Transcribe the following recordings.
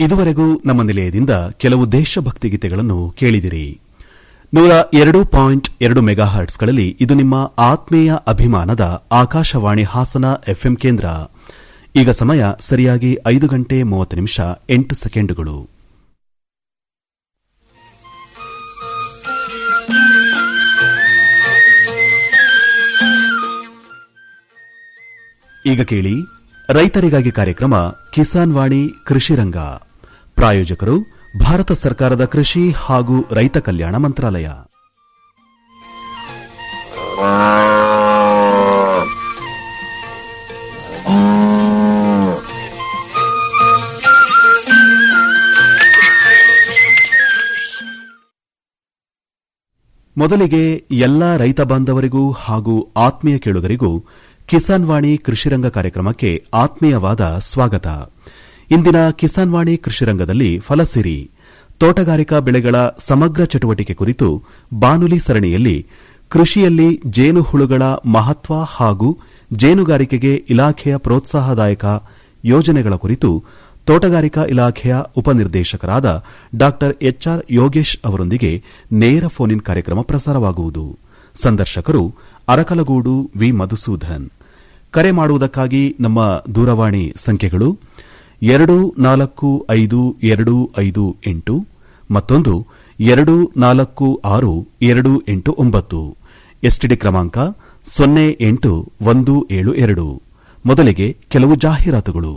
ಇದುವರೆಗೂ ನಮ್ಮ ನಿಲಯದಿಂದ ಕೆಲವು ದೇಶಭಕ್ತಿ ಗೀತೆಗಳನ್ನು ಕೇಳಿದಿರಿ ನೂರ ಎರಡು ಪಾಯಿಂಟ್ ಎರಡು ಮೆಗಾಹರ್ಟ್ಸ್ಗಳಲ್ಲಿ ಇದು ನಿಮ್ಮ ಆತ್ಮೀಯ ಅಭಿಮಾನದ ಆಕಾಶವಾಣಿ ಹಾಸನ ಎಫ್ಎಂ ಕೇಂದ್ರ ಈಗ ಸಮಯ ಸರಿಯಾಗಿ ಐದು ಗಂಟೆ ಮೂವತ್ತು ನಿಮಿಷ ಎಂಟು ಸೆಕೆಂಡುಗಳು ಈಗ ಕೇಳಿ ರೈತರಿಗಾಗಿ ಕಾರ್ಯಕ್ರಮ ಕಿಸಾನ್ ವಾಣಿ ಕೃಷಿ ರಂಗ ಪ್ರಾಯೋಜಕರು ಭಾರತ ಸರ್ಕಾರದ ಕೃಷಿ ಹಾಗೂ ರೈತ ಕಲ್ಯಾಣ ಮಂತ್ರಾಲಯ ಮೊದಲಿಗೆ ಎಲ್ಲ ರೈತ ಬಾಂಧವರಿಗೂ ಹಾಗೂ ಆತ್ಮೀಯ ಕೇಳುಗರಿಗೂ ಕಿಸಾನ್ ವಾಣಿ ಕೃಷಿರಂಗ ಕಾರ್ಯಕ್ರಮಕ್ಕೆ ಆತ್ಮೀಯವಾದ ಸ್ವಾಗತ ಇಂದಿನ ಕಿಸಾನ್ ವಾಣಿ ಕೃಷಿರಂಗದಲ್ಲಿ ಫಲಸಿರಿ ತೋಟಗಾರಿಕಾ ಬೆಳೆಗಳ ಸಮಗ್ರ ಚಟುವಟಿಕೆ ಕುರಿತು ಬಾನುಲಿ ಸರಣಿಯಲ್ಲಿ ಕೃಷಿಯಲ್ಲಿ ಜೇನುಹುಳುಗಳ ಮಹತ್ವ ಹಾಗೂ ಜೇನುಗಾರಿಕೆಗೆ ಇಲಾಖೆಯ ಪ್ರೋತ್ಸಾಹದಾಯಕ ಯೋಜನೆಗಳ ಕುರಿತು ತೋಟಗಾರಿಕಾ ಇಲಾಖೆಯ ಉಪನಿರ್ದೇಶಕರಾದ ಡಾ ಎಚ್ಆರ್ ಯೋಗೇಶ್ ಅವರೊಂದಿಗೆ ನೇರ ಫೋನ್ ಇನ್ ಕಾರ್ಯಕ್ರಮ ಪ್ರಸಾರವಾಗುವುದು ಸಂದರ್ಶಕರು ಅರಕಲಗೂಡು ವಿ ಮಧುಸೂದನ್ ಕರೆ ಮಾಡುವುದಕ್ಕಾಗಿ ನಮ್ಮ ದೂರವಾಣಿ ಸಂಖ್ಯೆಗಳು ಎರಡು ನಾಲ್ಕು ಐದು ಎರಡು ಐದು ಎಂಟು ಮತ್ತೊಂದು ಎರಡು ನಾಲ್ಕು ಆರು ಎರಡು ಎಂಟು ಒಂಬತ್ತು ಎಸ್ಟಿಡಿ ಕ್ರಮಾಂಕ ಸೊನ್ನೆ ಎಂಟು ಒಂದು ಏಳು ಎರಡು ಮೊದಲಿಗೆ ಕೆಲವು ಜಾಹೀರಾತುಗಳು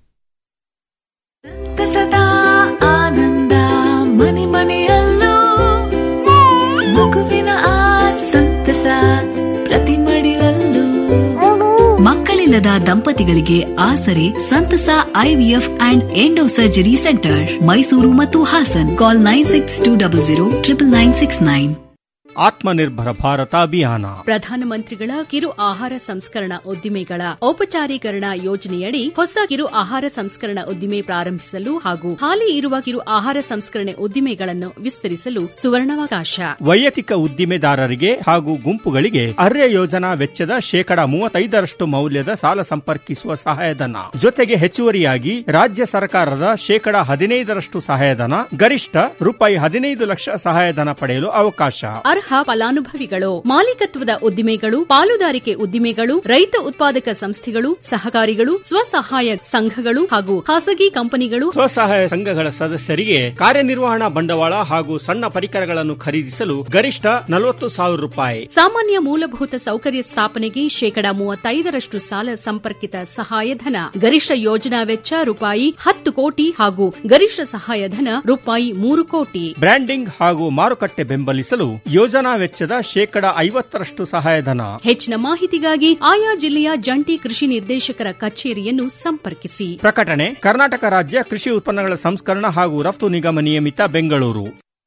ಸದಾ ಆನಂದ ಮನೆ ಮನೆಯಲ್ಲೂ ಮಗುವಿನ ಆ ಸಂತಸ ಪ್ರತಿ ಮಡಿಲಲ್ಲೂ ಮಕ್ಕಳಿಲ್ಲದ ದಂಪತಿಗಳಿಗೆ ಆಸರೆ ಸಂತಸ IVF and endo surgery centre Mysuru ಮತ್ತು Hassan call nine six two double zero triple nine six nine Atmanirbhar Bharat Abhiyan ಪ್ರಧಾನಮಂತ್ರಿಗಳ ಕಿರು ಆಹಾರ ಸಂಸ್ಕರಣಾ ಉದ್ದಿಮೆಗಳ ಔಪಚಾರೀಕರಣ ಯೋಜನೆಯಡಿ ಹೊಸ ಕಿರು ಆಹಾರ ಸಂಸ್ಕರಣಾ ಉದ್ದಿಮೆ ಪ್ರಾರಂಭಿಸಲು ಹಾಗೂ ಹಾಲಿ ಇರುವ ಕಿರು ಆಹಾರ ಸಂಸ್ಕರಣೆ ಉದ್ದಿಮೆಗಳನ್ನು ವಿಸ್ತರಿಸಲು ಸುವರ್ಣಾವಕಾಶ ವೈಯಕ್ತಿಕ ಉದ್ದಿಮೆದಾರರಿಗೆ ಹಾಗೂ ಗುಂಪುಗಳಿಗೆ ಅರ್ಯ ಯೋಜನಾ ವೆಚ್ಚದ ಶೇಕಡ ಮೂವತ್ತೈದರಷ್ಟು ಮೌಲ್ಯದ ಸಾಲ ಸಂಪರ್ಕಿಸುವ ಸಹಾಯಧನ ಜೊತೆಗೆ ಹೆಚ್ಚುವರಿಯಾಗಿ ರಾಜ್ಯ ಸರ್ಕಾರದ ಶೇಕಡ ಹದಿನೈದರಷ್ಟು ಸಹಾಯಧನ ಗರಿಷ್ಠ ರೂಪಾಯಿ ಹದಿನೈದು ಲಕ್ಷ ಸಹಾಯಧನ ಪಡೆಯಲು ಅವಕಾಶ ಅರ್ಹ ಫಲಾನುಭವಿಗಳು ಮಾಲೀಕತ್ವದ ಉದ್ದಿಮೆಗಳು ಪಾಲುದಾರಿಕೆ ಉದ್ದಿಮೆಗಳು ರೈತ ಉತ್ಪಾದಕ ಸಂಸ್ಥೆಗಳು ಸಹಕಾರಿಗಳು ಸ್ವಸಹಾಯ ಸಂಘಗಳು ಹಾಗೂ ಖಾಸಗಿ ಕಂಪನಿಗಳು ಸ್ವಸಹಾಯ ಸಂಘಗಳ ಸದಸ್ಯರಿಗೆ ಕಾರ್ಯನಿರ್ವಹಣಾ ಬಂಡವಾಳ ಹಾಗೂ ಸಣ್ಣ ಪರಿಕರಗಳನ್ನು ಖರೀದಿಸಲು ಗರಿಷ್ಠ ನಲವತ್ತು ಸಾವಿರ ರೂಪಾಯಿ ಸಾಮಾನ್ಯ ಮೂಲಭೂತ ಸೌಕರ್ಯ ಸ್ಥಾಪನೆಗೆ ಶೇಕಡಾ ಮೂವತ್ತೈದರಷ್ಟು ಸಾಲ ಸಂಪರ್ಕಿತ ಸಹಾಯಧನ ಗರಿಷ್ಠ ಯೋಜನಾ ವೆಚ್ಚ ರೂಪಾಯಿ ಹತ್ತು ಕೋಟಿ ಹಾಗೂ ಗರಿಷ್ಠ ಸಹಾಯಧನ ರೂಪಾಯಿ ಮೂರು ಕೋಟಿ ಬ್ರ್ಯಾಂಡಿಂಗ್ ಹಾಗೂ ಮಾರುಕಟ್ಟೆ ಬೆಂಬಲಿಸಲು ಯೋಜನಾ ವೆಚ್ಚದ ಶೇಕಡ ಐವತ್ತರಷ್ಟು ಸಹಾಯಧನ ಹೆಚ್ಚಿನ ಮಾಹಿತಿಗಾಗಿ ಆಯಾ ಜಿಲ್ಲೆಯ ಜಂಟಿ ಕೃಷಿ ನಿರ್ದೇಶಕರ ಕಚೇರಿಯನ್ನು ಸಂಪರ್ಕಿಸಿ ಪ್ರಕಟಣೆ ಕರ್ನಾಟಕ ರಾಜ್ಯ ಕೃಷಿ ಉತ್ಪನ್ನಗಳ ಸಂಸ್ಕರಣ ಹಾಗೂ ರಫ್ತು ನಿಗಮ ನಿಯಮಿತ ಬೆಂಗಳೂರು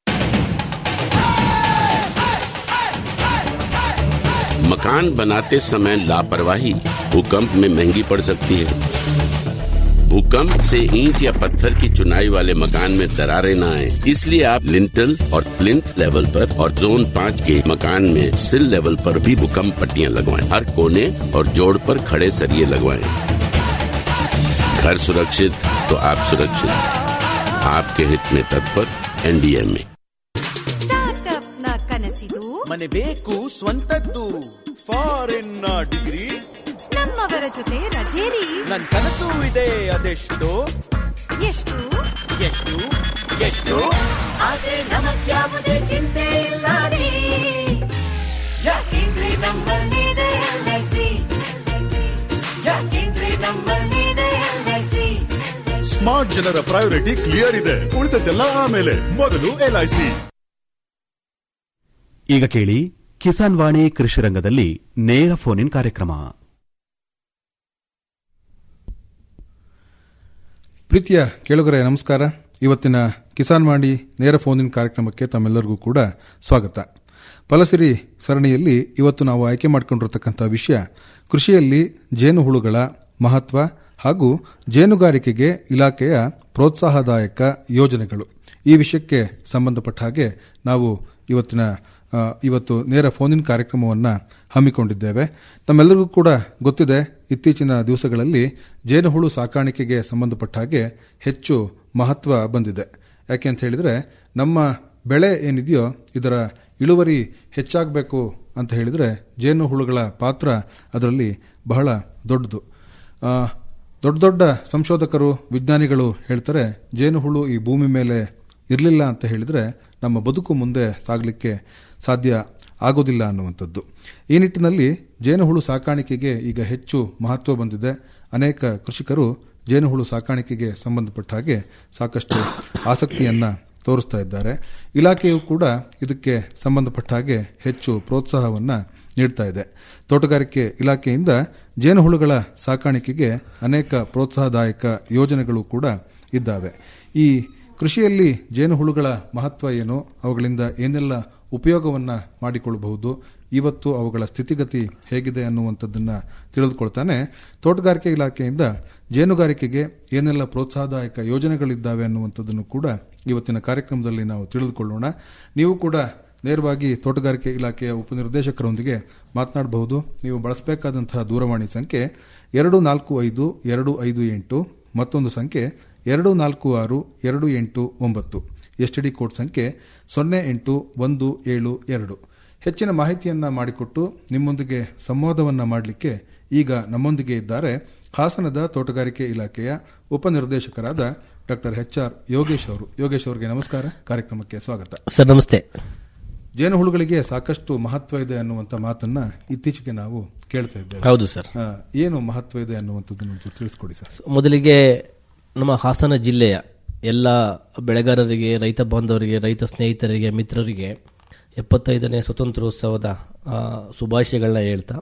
मकान बनाते समय लापरवाही भूकंप में महंगी पड़ सकती है भूकंप से ईंट या पत्थर की चुनाई वाले मकान में दरारें न आए इसलिए आप लिंटल और प्लिंथ लेवल पर और जोन पाँच के मकान में सिल लेवल पर भी भूकंप पट्टियां लगवाएं हर कोने और जोड़ पर खड़े सरिये लगवाएं घर सुरक्षित तो आप सुरक्षित आपके हित में तत्पर एनडीएमए ಸ್ಟಾರ್ಟ್ಅಪ್ನ ಕನಸಿದು ಮನೆ ಬೇಕು ಸ್ವಂತದ್ದು ಫಾರಿನ್ ಡಿಗ್ರಿ ನಮ್ಮವರ ಜೊತೆ ರಜೇರಿ ನನ್ ಕನಸು ಇದೆ ಅದೆಷ್ಟು ಎಷ್ಟು ಎಷ್ಟು ಎಷ್ಟು ಆದ್ರೆ ನಮಗ್ಯಾವುದೇ ಚಿಂತೆ ಇಲ್ಲ ರೀ ಯಾಕೆಂದ್ರೆ ನಮ್ಮಲ್ಲಿದೆ ಎಲ್ಐಸಿ ಯಾಕೆಂದ್ರೆ ನಮ್ಮಲ್ಲಿದೆ ಎಲ್ಐಸಿ ಸ್ಮಾರ್ಟ್ ಜನರ ಪ್ರಯಾರಿಟಿ ಕ್ಲಿಯರ್ ಇದೆ ಉಳಿದದ್ದೆಲ್ಲ ಆಮೇಲೆ ಮೊದಲು ಎಲ್ಐಸಿ ಈಗ ಕೇಳಿ ಕಿಸಾನ್ ವಾಣಿ ಕೃಷಿರಂಗದಲ್ಲಿ ನೇರ ಫೋನ್ ಇನ್ ಕಾರ್ಯಕ್ರಮ ಪ್ರೀತಿಯ ಕೇಳುಗರೆ ನಮಸ್ಕಾರ ಇವತ್ತಿನ ಕಿಸಾನ್ ವಾಣಿ ನೇರ ಫೋನ್ ಇನ್ ಕಾರ್ಯಕ್ರಮಕ್ಕೆ ತಮ್ಮೆಲ್ಲರಿಗೂ ಕೂಡ ಸ್ವಾಗತ ಫಲಸಿರಿ ಸರಣಿಯಲ್ಲಿ ಇವತ್ತು ನಾವು ಆಯ್ಕೆ ಮಾಡಿಕೊಂಡಿರತಕ್ಕಂಥ ವಿಷಯ ಕೃಷಿಯಲ್ಲಿ ಜೇನುಹುಳುಗಳ ಮಹತ್ವ ಹಾಗೂ ಜೇನುಗಾರಿಕೆಗೆ ಇಲಾಖೆಯ ಪ್ರೋತ್ಸಾಹದಾಯಕ ಯೋಜನೆಗಳು ಈ ವಿಷಯಕ್ಕೆ ಸಂಬಂಧಪಟ್ಟ ಹಾಗೆ ನಾವು ಇವತ್ತಿನ ಆ, ಇವತ್ತು ನೇರ ಫೋನ್ ಇನ್ ಕಾರ್ಯಕ್ರಮವನ್ನು ಹಮ್ಮಿಕೊಂಡಿದ್ದೇವೆ ತಮ್ಮೆಲ್ಲರಿಗೂ ಕೂಡ ಗೊತ್ತಿದೆ ಇತ್ತೀಚಿನ ದಿವಸಗಳಲ್ಲಿ ಜೇನುಹುಳು ಸಾಕಾಣಿಕೆಗೆ ಸಂಬಂಧಪಟ್ಟ ಹಾಗೆ ಹೆಚ್ಚು ಮಹತ್ವ ಬಂದಿದೆ ಯಾಕೆ ಅಂತ ಹೇಳಿದ್ರೆ ನಮ್ಮ ಬೆಳೆ ಏನಿದೆಯೋ ಇದರ ಇಳುವರಿ ಹೆಚ್ಚಾಗಬೇಕು ಅಂತ ಹೇಳಿದ್ರೆ ಜೇನು ಹುಳುಗಳ ಪಾತ್ರ ಅದರಲ್ಲಿ ಬಹಳ ದೊಡ್ಡದು ಆ, ದೊಡ್ಡ ದೊಡ್ಡ ಸಂಶೋಧಕರು ವಿಜ್ಞಾನಿಗಳು ಹೇಳ್ತಾರೆ ಜೇನುಹುಳು ಈ ಭೂಮಿ ಮೇಲೆ ಇರಲಿಲ್ಲ ಅಂತ ಹೇಳಿದ್ರೆ ನಮ್ಮ ಬದುಕು ಮುಂದೆ ಸಾಗಲಿಕ್ಕೆ ಸಾಧ್ಯ ಆಗೋದಿಲ್ಲ ಅನ್ನುವಂಥದ್ದು ಈ ನಿಟ್ಟಿನಲ್ಲಿ ಜೇನುಹುಳು ಸಾಕಾಣಿಕೆಗೆ ಈಗ ಹೆಚ್ಚು ಮಹತ್ವ ಬಂದಿದೆ ಅನೇಕ ಕೃಷಿಕರು ಜೇನುಹುಳು ಸಾಕಾಣಿಕೆಗೆ ಸಂಬಂಧಪಟ್ಟ ಹಾಗೆ ಸಾಕಷ್ಟು ಆಸಕ್ತಿಯನ್ನ ತೋರಿಸ್ತಾ ಇದ್ದಾರೆ ಇಲಾಖೆಯು ಕೂಡ ಇದಕ್ಕೆ ಸಂಬಂಧಪಟ್ಟ ಹಾಗೆ ಹೆಚ್ಚು ಪ್ರೋತ್ಸಾಹವನ್ನ ನೀಡ್ತಾ ಇದೆ ತೋಟಗಾರಿಕೆ ಇಲಾಖೆಯಿಂದ ಜೇನುಹುಳುಗಳ ಸಾಕಾಣಿಕೆಗೆ ಅನೇಕ ಪ್ರೋತ್ಸಾಹದಾಯಕ ಯೋಜನೆಗಳು ಕೂಡ ಇದ್ದಾವೆ ಈ ಕೃಷಿಯಲ್ಲಿ ಜೇನುಹುಳುಗಳ ಮಹತ್ವ ಏನು ಅವುಗಳಿಂದ ಏನೆಲ್ಲ ಉಪಯೋಗವನ್ನ ಮಾಡಿಕೊಳ್ಳಬಹುದು ಇವತ್ತು ಅವುಗಳ ಸ್ಥಿತಿಗತಿ ಹೇಗಿದೆ ಅನ್ನುವಂಥದ್ದನ್ನ ತಿಳಿದುಕೊಳ್ತಾನೆ ತೋಟಗಾರಿಕೆ ಇಲಾಖೆಯಿಂದ ಜೇನುಗಾರಿಕೆಗೆ ಏನೆಲ್ಲ ಪ್ರೋತ್ಸಾಹದಾಯಕ ಯೋಜನೆಗಳಿದ್ದಾವೆ ಅನ್ನುವಂಥದ್ದನ್ನು ಕೂಡ ಇವತ್ತಿನ ಕಾರ್ಯಕ್ರಮದಲ್ಲಿ ನಾವು ತಿಳಿದುಕೊಳ್ಳೋಣ ನೀವು ಕೂಡ ನೇರವಾಗಿ ತೋಟಗಾರಿಕೆ ಇಲಾಖೆಯ ಉಪನಿರ್ದೇಶಕರೊಂದಿಗೆ ಮಾತನಾಡಬಹುದು ನೀವು ಬಳಸಬೇಕಾದಂತಹ ದೂರವಾಣಿ ಸಂಖ್ಯೆ ಎರಡು ನಾಲ್ಕು ಐದು ಎರಡು ಐದು ಎಂಟು ಮತ್ತೊಂದು ಸಂಖ್ಯೆ ಎರಡು ನಾಲ್ಕು ಆರು ಎರಡು ಎಂಟು ಒಂಬತ್ತು ಎಸ್ಟಿಡಿ ಕೋಡ್ ಸಂಖ್ಯೆ ಸೊನ್ನೆ ಎಂಟು ಒಂದು ಏಳು ಎರಡು ಹೆಚ್ಚಿನ ಮಾಹಿತಿಯನ್ನ ಮಾಡಿಕೊಟ್ಟು ನಿಮ್ಮೊಂದಿಗೆ ಸಂವಾದವನ್ನ ಮಾಡಲಿಕ್ಕೆ ಈಗ ನಮ್ಮೊಂದಿಗೆ ಇದ್ದಾರೆ ಹಾಸನದ ತೋಟಗಾರಿಕೆ ಇಲಾಖೆಯ ಉಪನಿರ್ದೇಶಕರಾದ ಡಾಕ್ಟರ್ ಎಚ್ ಆರ್ ಯೋಗೇಶ್ ಅವರು ಯೋಗೇಶ್ ಅವರಿಗೆ ನಮಸ್ಕಾರ ಕಾರ್ಯಕ್ರಮಕ್ಕೆ ಸ್ವಾಗತ ಸರ್ ನಮಸ್ತೆ ಜೇನುಹುಳುಗಳಿಗೆ ಸಾಕಷ್ಟು ಮಹತ್ವ ಇದೆ ಅನ್ನುವಂಥ ಮಾತನ್ನ ಇತ್ತೀಚೆಗೆ ನಾವು ಕೇಳ್ತಾ ಇದ್ದೇವೆ ಹೌದು ಸರ್ ಆ, ಏನು ಮಹತ್ವ ಇದೆ ಅನ್ನುವಂಥದ್ದನ್ನು ಒಂಚೂರು ತಿಳಿಸ್ಕೊಡಿ ಸರ್ ಮೊದಲಿಗೆ ನಮ್ಮ ಹಾಸನ ಜಿಲ್ಲೆಯ ಎಲ್ಲ ಬೆಳೆಗಾರರಿಗೆ ರೈತ ಬಾಂಧವರಿಗೆ ರೈತ ಸ್ನೇಹಿತರಿಗೆ ಮಿತ್ರರಿಗೆ ಎಪ್ಪತ್ತೈದನೇ ಸ್ವತಂತ್ರೋತ್ಸವದ ಆ, ಶುಭಾಶಯಗಳನ್ನ ಹೇಳ್ತಾ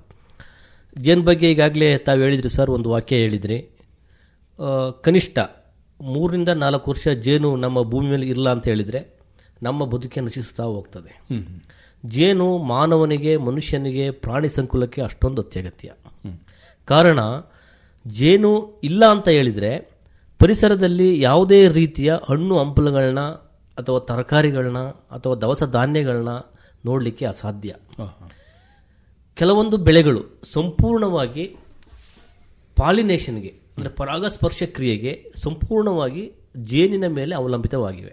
ಜೇನು ಬಗ್ಗೆ ಈಗಾಗಲೇ ತಾವು ಹೇಳಿದ್ರಿ ಸರ್ ಒಂದು ವಾಕ್ಯ ಹೇಳಿದ್ರಿ ಆ, ಕನಿಷ್ಠ ಮೂರರಿಂದ ನಾಲ್ಕು ವರ್ಷ ಜೇನು ನಮ್ಮ ಭೂಮಿ ಮೇಲೆ ಇರಲ್ಲ ಅಂತ ಹೇಳಿದ್ರೆ ನಮ್ಮ ಬದುಕೆ ನಶಿಸುತ್ತಾ ಹೋಗ್ತದೆ ಜೇನು ಮಾನವನಿಗೆ ಮನುಷ್ಯನಿಗೆ ಪ್ರಾಣಿ ಸಂಕುಲಕ್ಕೆ ಅಷ್ಟೊಂದು ಅತ್ಯಗತ್ಯ ಕಾರಣ ಜೇನು ಇಲ್ಲ ಅಂತ ಹೇಳಿದ್ರೆ ಪರಿಸರದಲ್ಲಿ ಯಾವುದೇ ರೀತಿಯ ಹಣ್ಣು ಹಂಪಲುಗಳನ್ನ ಅಥವಾ ತರಕಾರಿಗಳನ್ನ ಅಥವಾ ದವಸ ಧಾನ್ಯಗಳನ್ನ ನೋಡಲಿಕ್ಕೆ ಅಸಾಧ್ಯ ಕೆಲವೊಂದು ಬೆಳೆಗಳು ಸಂಪೂರ್ಣವಾಗಿ ಪಾಲಿನೇಷನ್ಗೆ ಅಂದರೆ ಪರಾಗಸ್ಪರ್ಶ ಕ್ರಿಯೆಗೆ ಸಂಪೂರ್ಣವಾಗಿ ಜೇನಿನ ಮೇಲೆ ಅವಲಂಬಿತವಾಗಿವೆ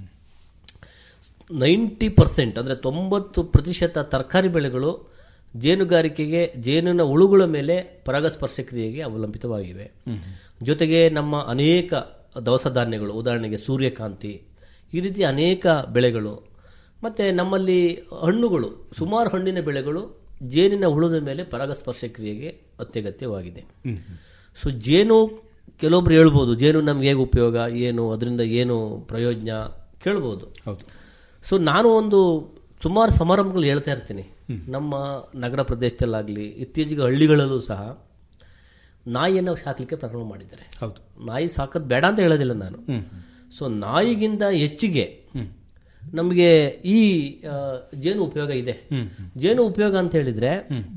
ನೈಂಟಿ ಪರ್ಸೆಂಟ್ ಅಂದರೆ ತೊಂಬತ್ತು ಪ್ರತಿಶತ ತರಕಾರಿ ಬೆಳೆಗಳು ಜೇನುಗಾರಿಕೆಗೆ ಜೇನಿನ ಹುಳುಗಳ ಮೇಲೆ ಪರಾಗಸ್ಪರ್ಶ ಕ್ರಿಯೆಗೆ ಅವಲಂಬಿತವಾಗಿವೆ ಜೊತೆಗೆ ನಮ್ಮ ಅನೇಕ ದವಸ ಧಾನ್ಯಗಳು ಉದಾಹರಣೆಗೆ ಸೂರ್ಯಕಾಂತಿ ಈ ರೀತಿ ಅನೇಕ ಬೆಳೆಗಳು ಮತ್ತು ನಮ್ಮಲ್ಲಿ ಹಣ್ಣುಗಳು ಸುಮಾರು ಹಣ್ಣಿನ ಬೆಳೆಗಳು ಜೇನಿನ ಹುಳದ ಮೇಲೆ ಪರಾಗಸ್ಪರ್ಶ ಕ್ರಿಯೆಗೆ ಅತ್ಯಗತ್ಯವಾಗಿದೆ ಸೊ ಜೇನು ಕೆಲವೊಬ್ರು ಹೇಳ್ಬೋದು ಜೇನು ನಮ್ಗೆ ಹೇಗೆ ಉಪಯೋಗ ಏನು ಅದರಿಂದ ಏನು ಪ್ರಯೋಜನ ಕೇಳ್ಬೋದು ಹೌದು ಸೊ ನಾನು ಒಂದು ಸುಮಾರು ಸಮಾರಂಭಗಳು ಹೇಳ್ತಾ ಇರ್ತೀನಿ ನಮ್ಮ ನಗರ ಪ್ರದೇಶದಲ್ಲಾಗಲಿ ಇತ್ತೀಚೆಗೆ ಹಳ್ಳಿಗಳಲ್ಲೂ ಸಹ ನಾಯಿಯನ್ನು ಸಾಕಲಿಕ್ಕೆ ಪ್ರಾರಂಭ ಮಾಡಿದ್ದಾರೆ ಹೌದು ನಾಯಿ ಸಾಕೋದು ಬೇಡ ಅಂತ ಹೇಳೋದಿಲ್ಲ ನಾನು ಸೊ ನಾಯಿಗಿಂತ ಹೆಚ್ಚಿಗೆ ನಮಗೆ ಈ ಆ, ಜೇನು ಉಪಯೋಗ ಇದೆ ಜೇನು ಉಪಯೋಗ ಅಂತ ಹೇಳಿದ್ರೆ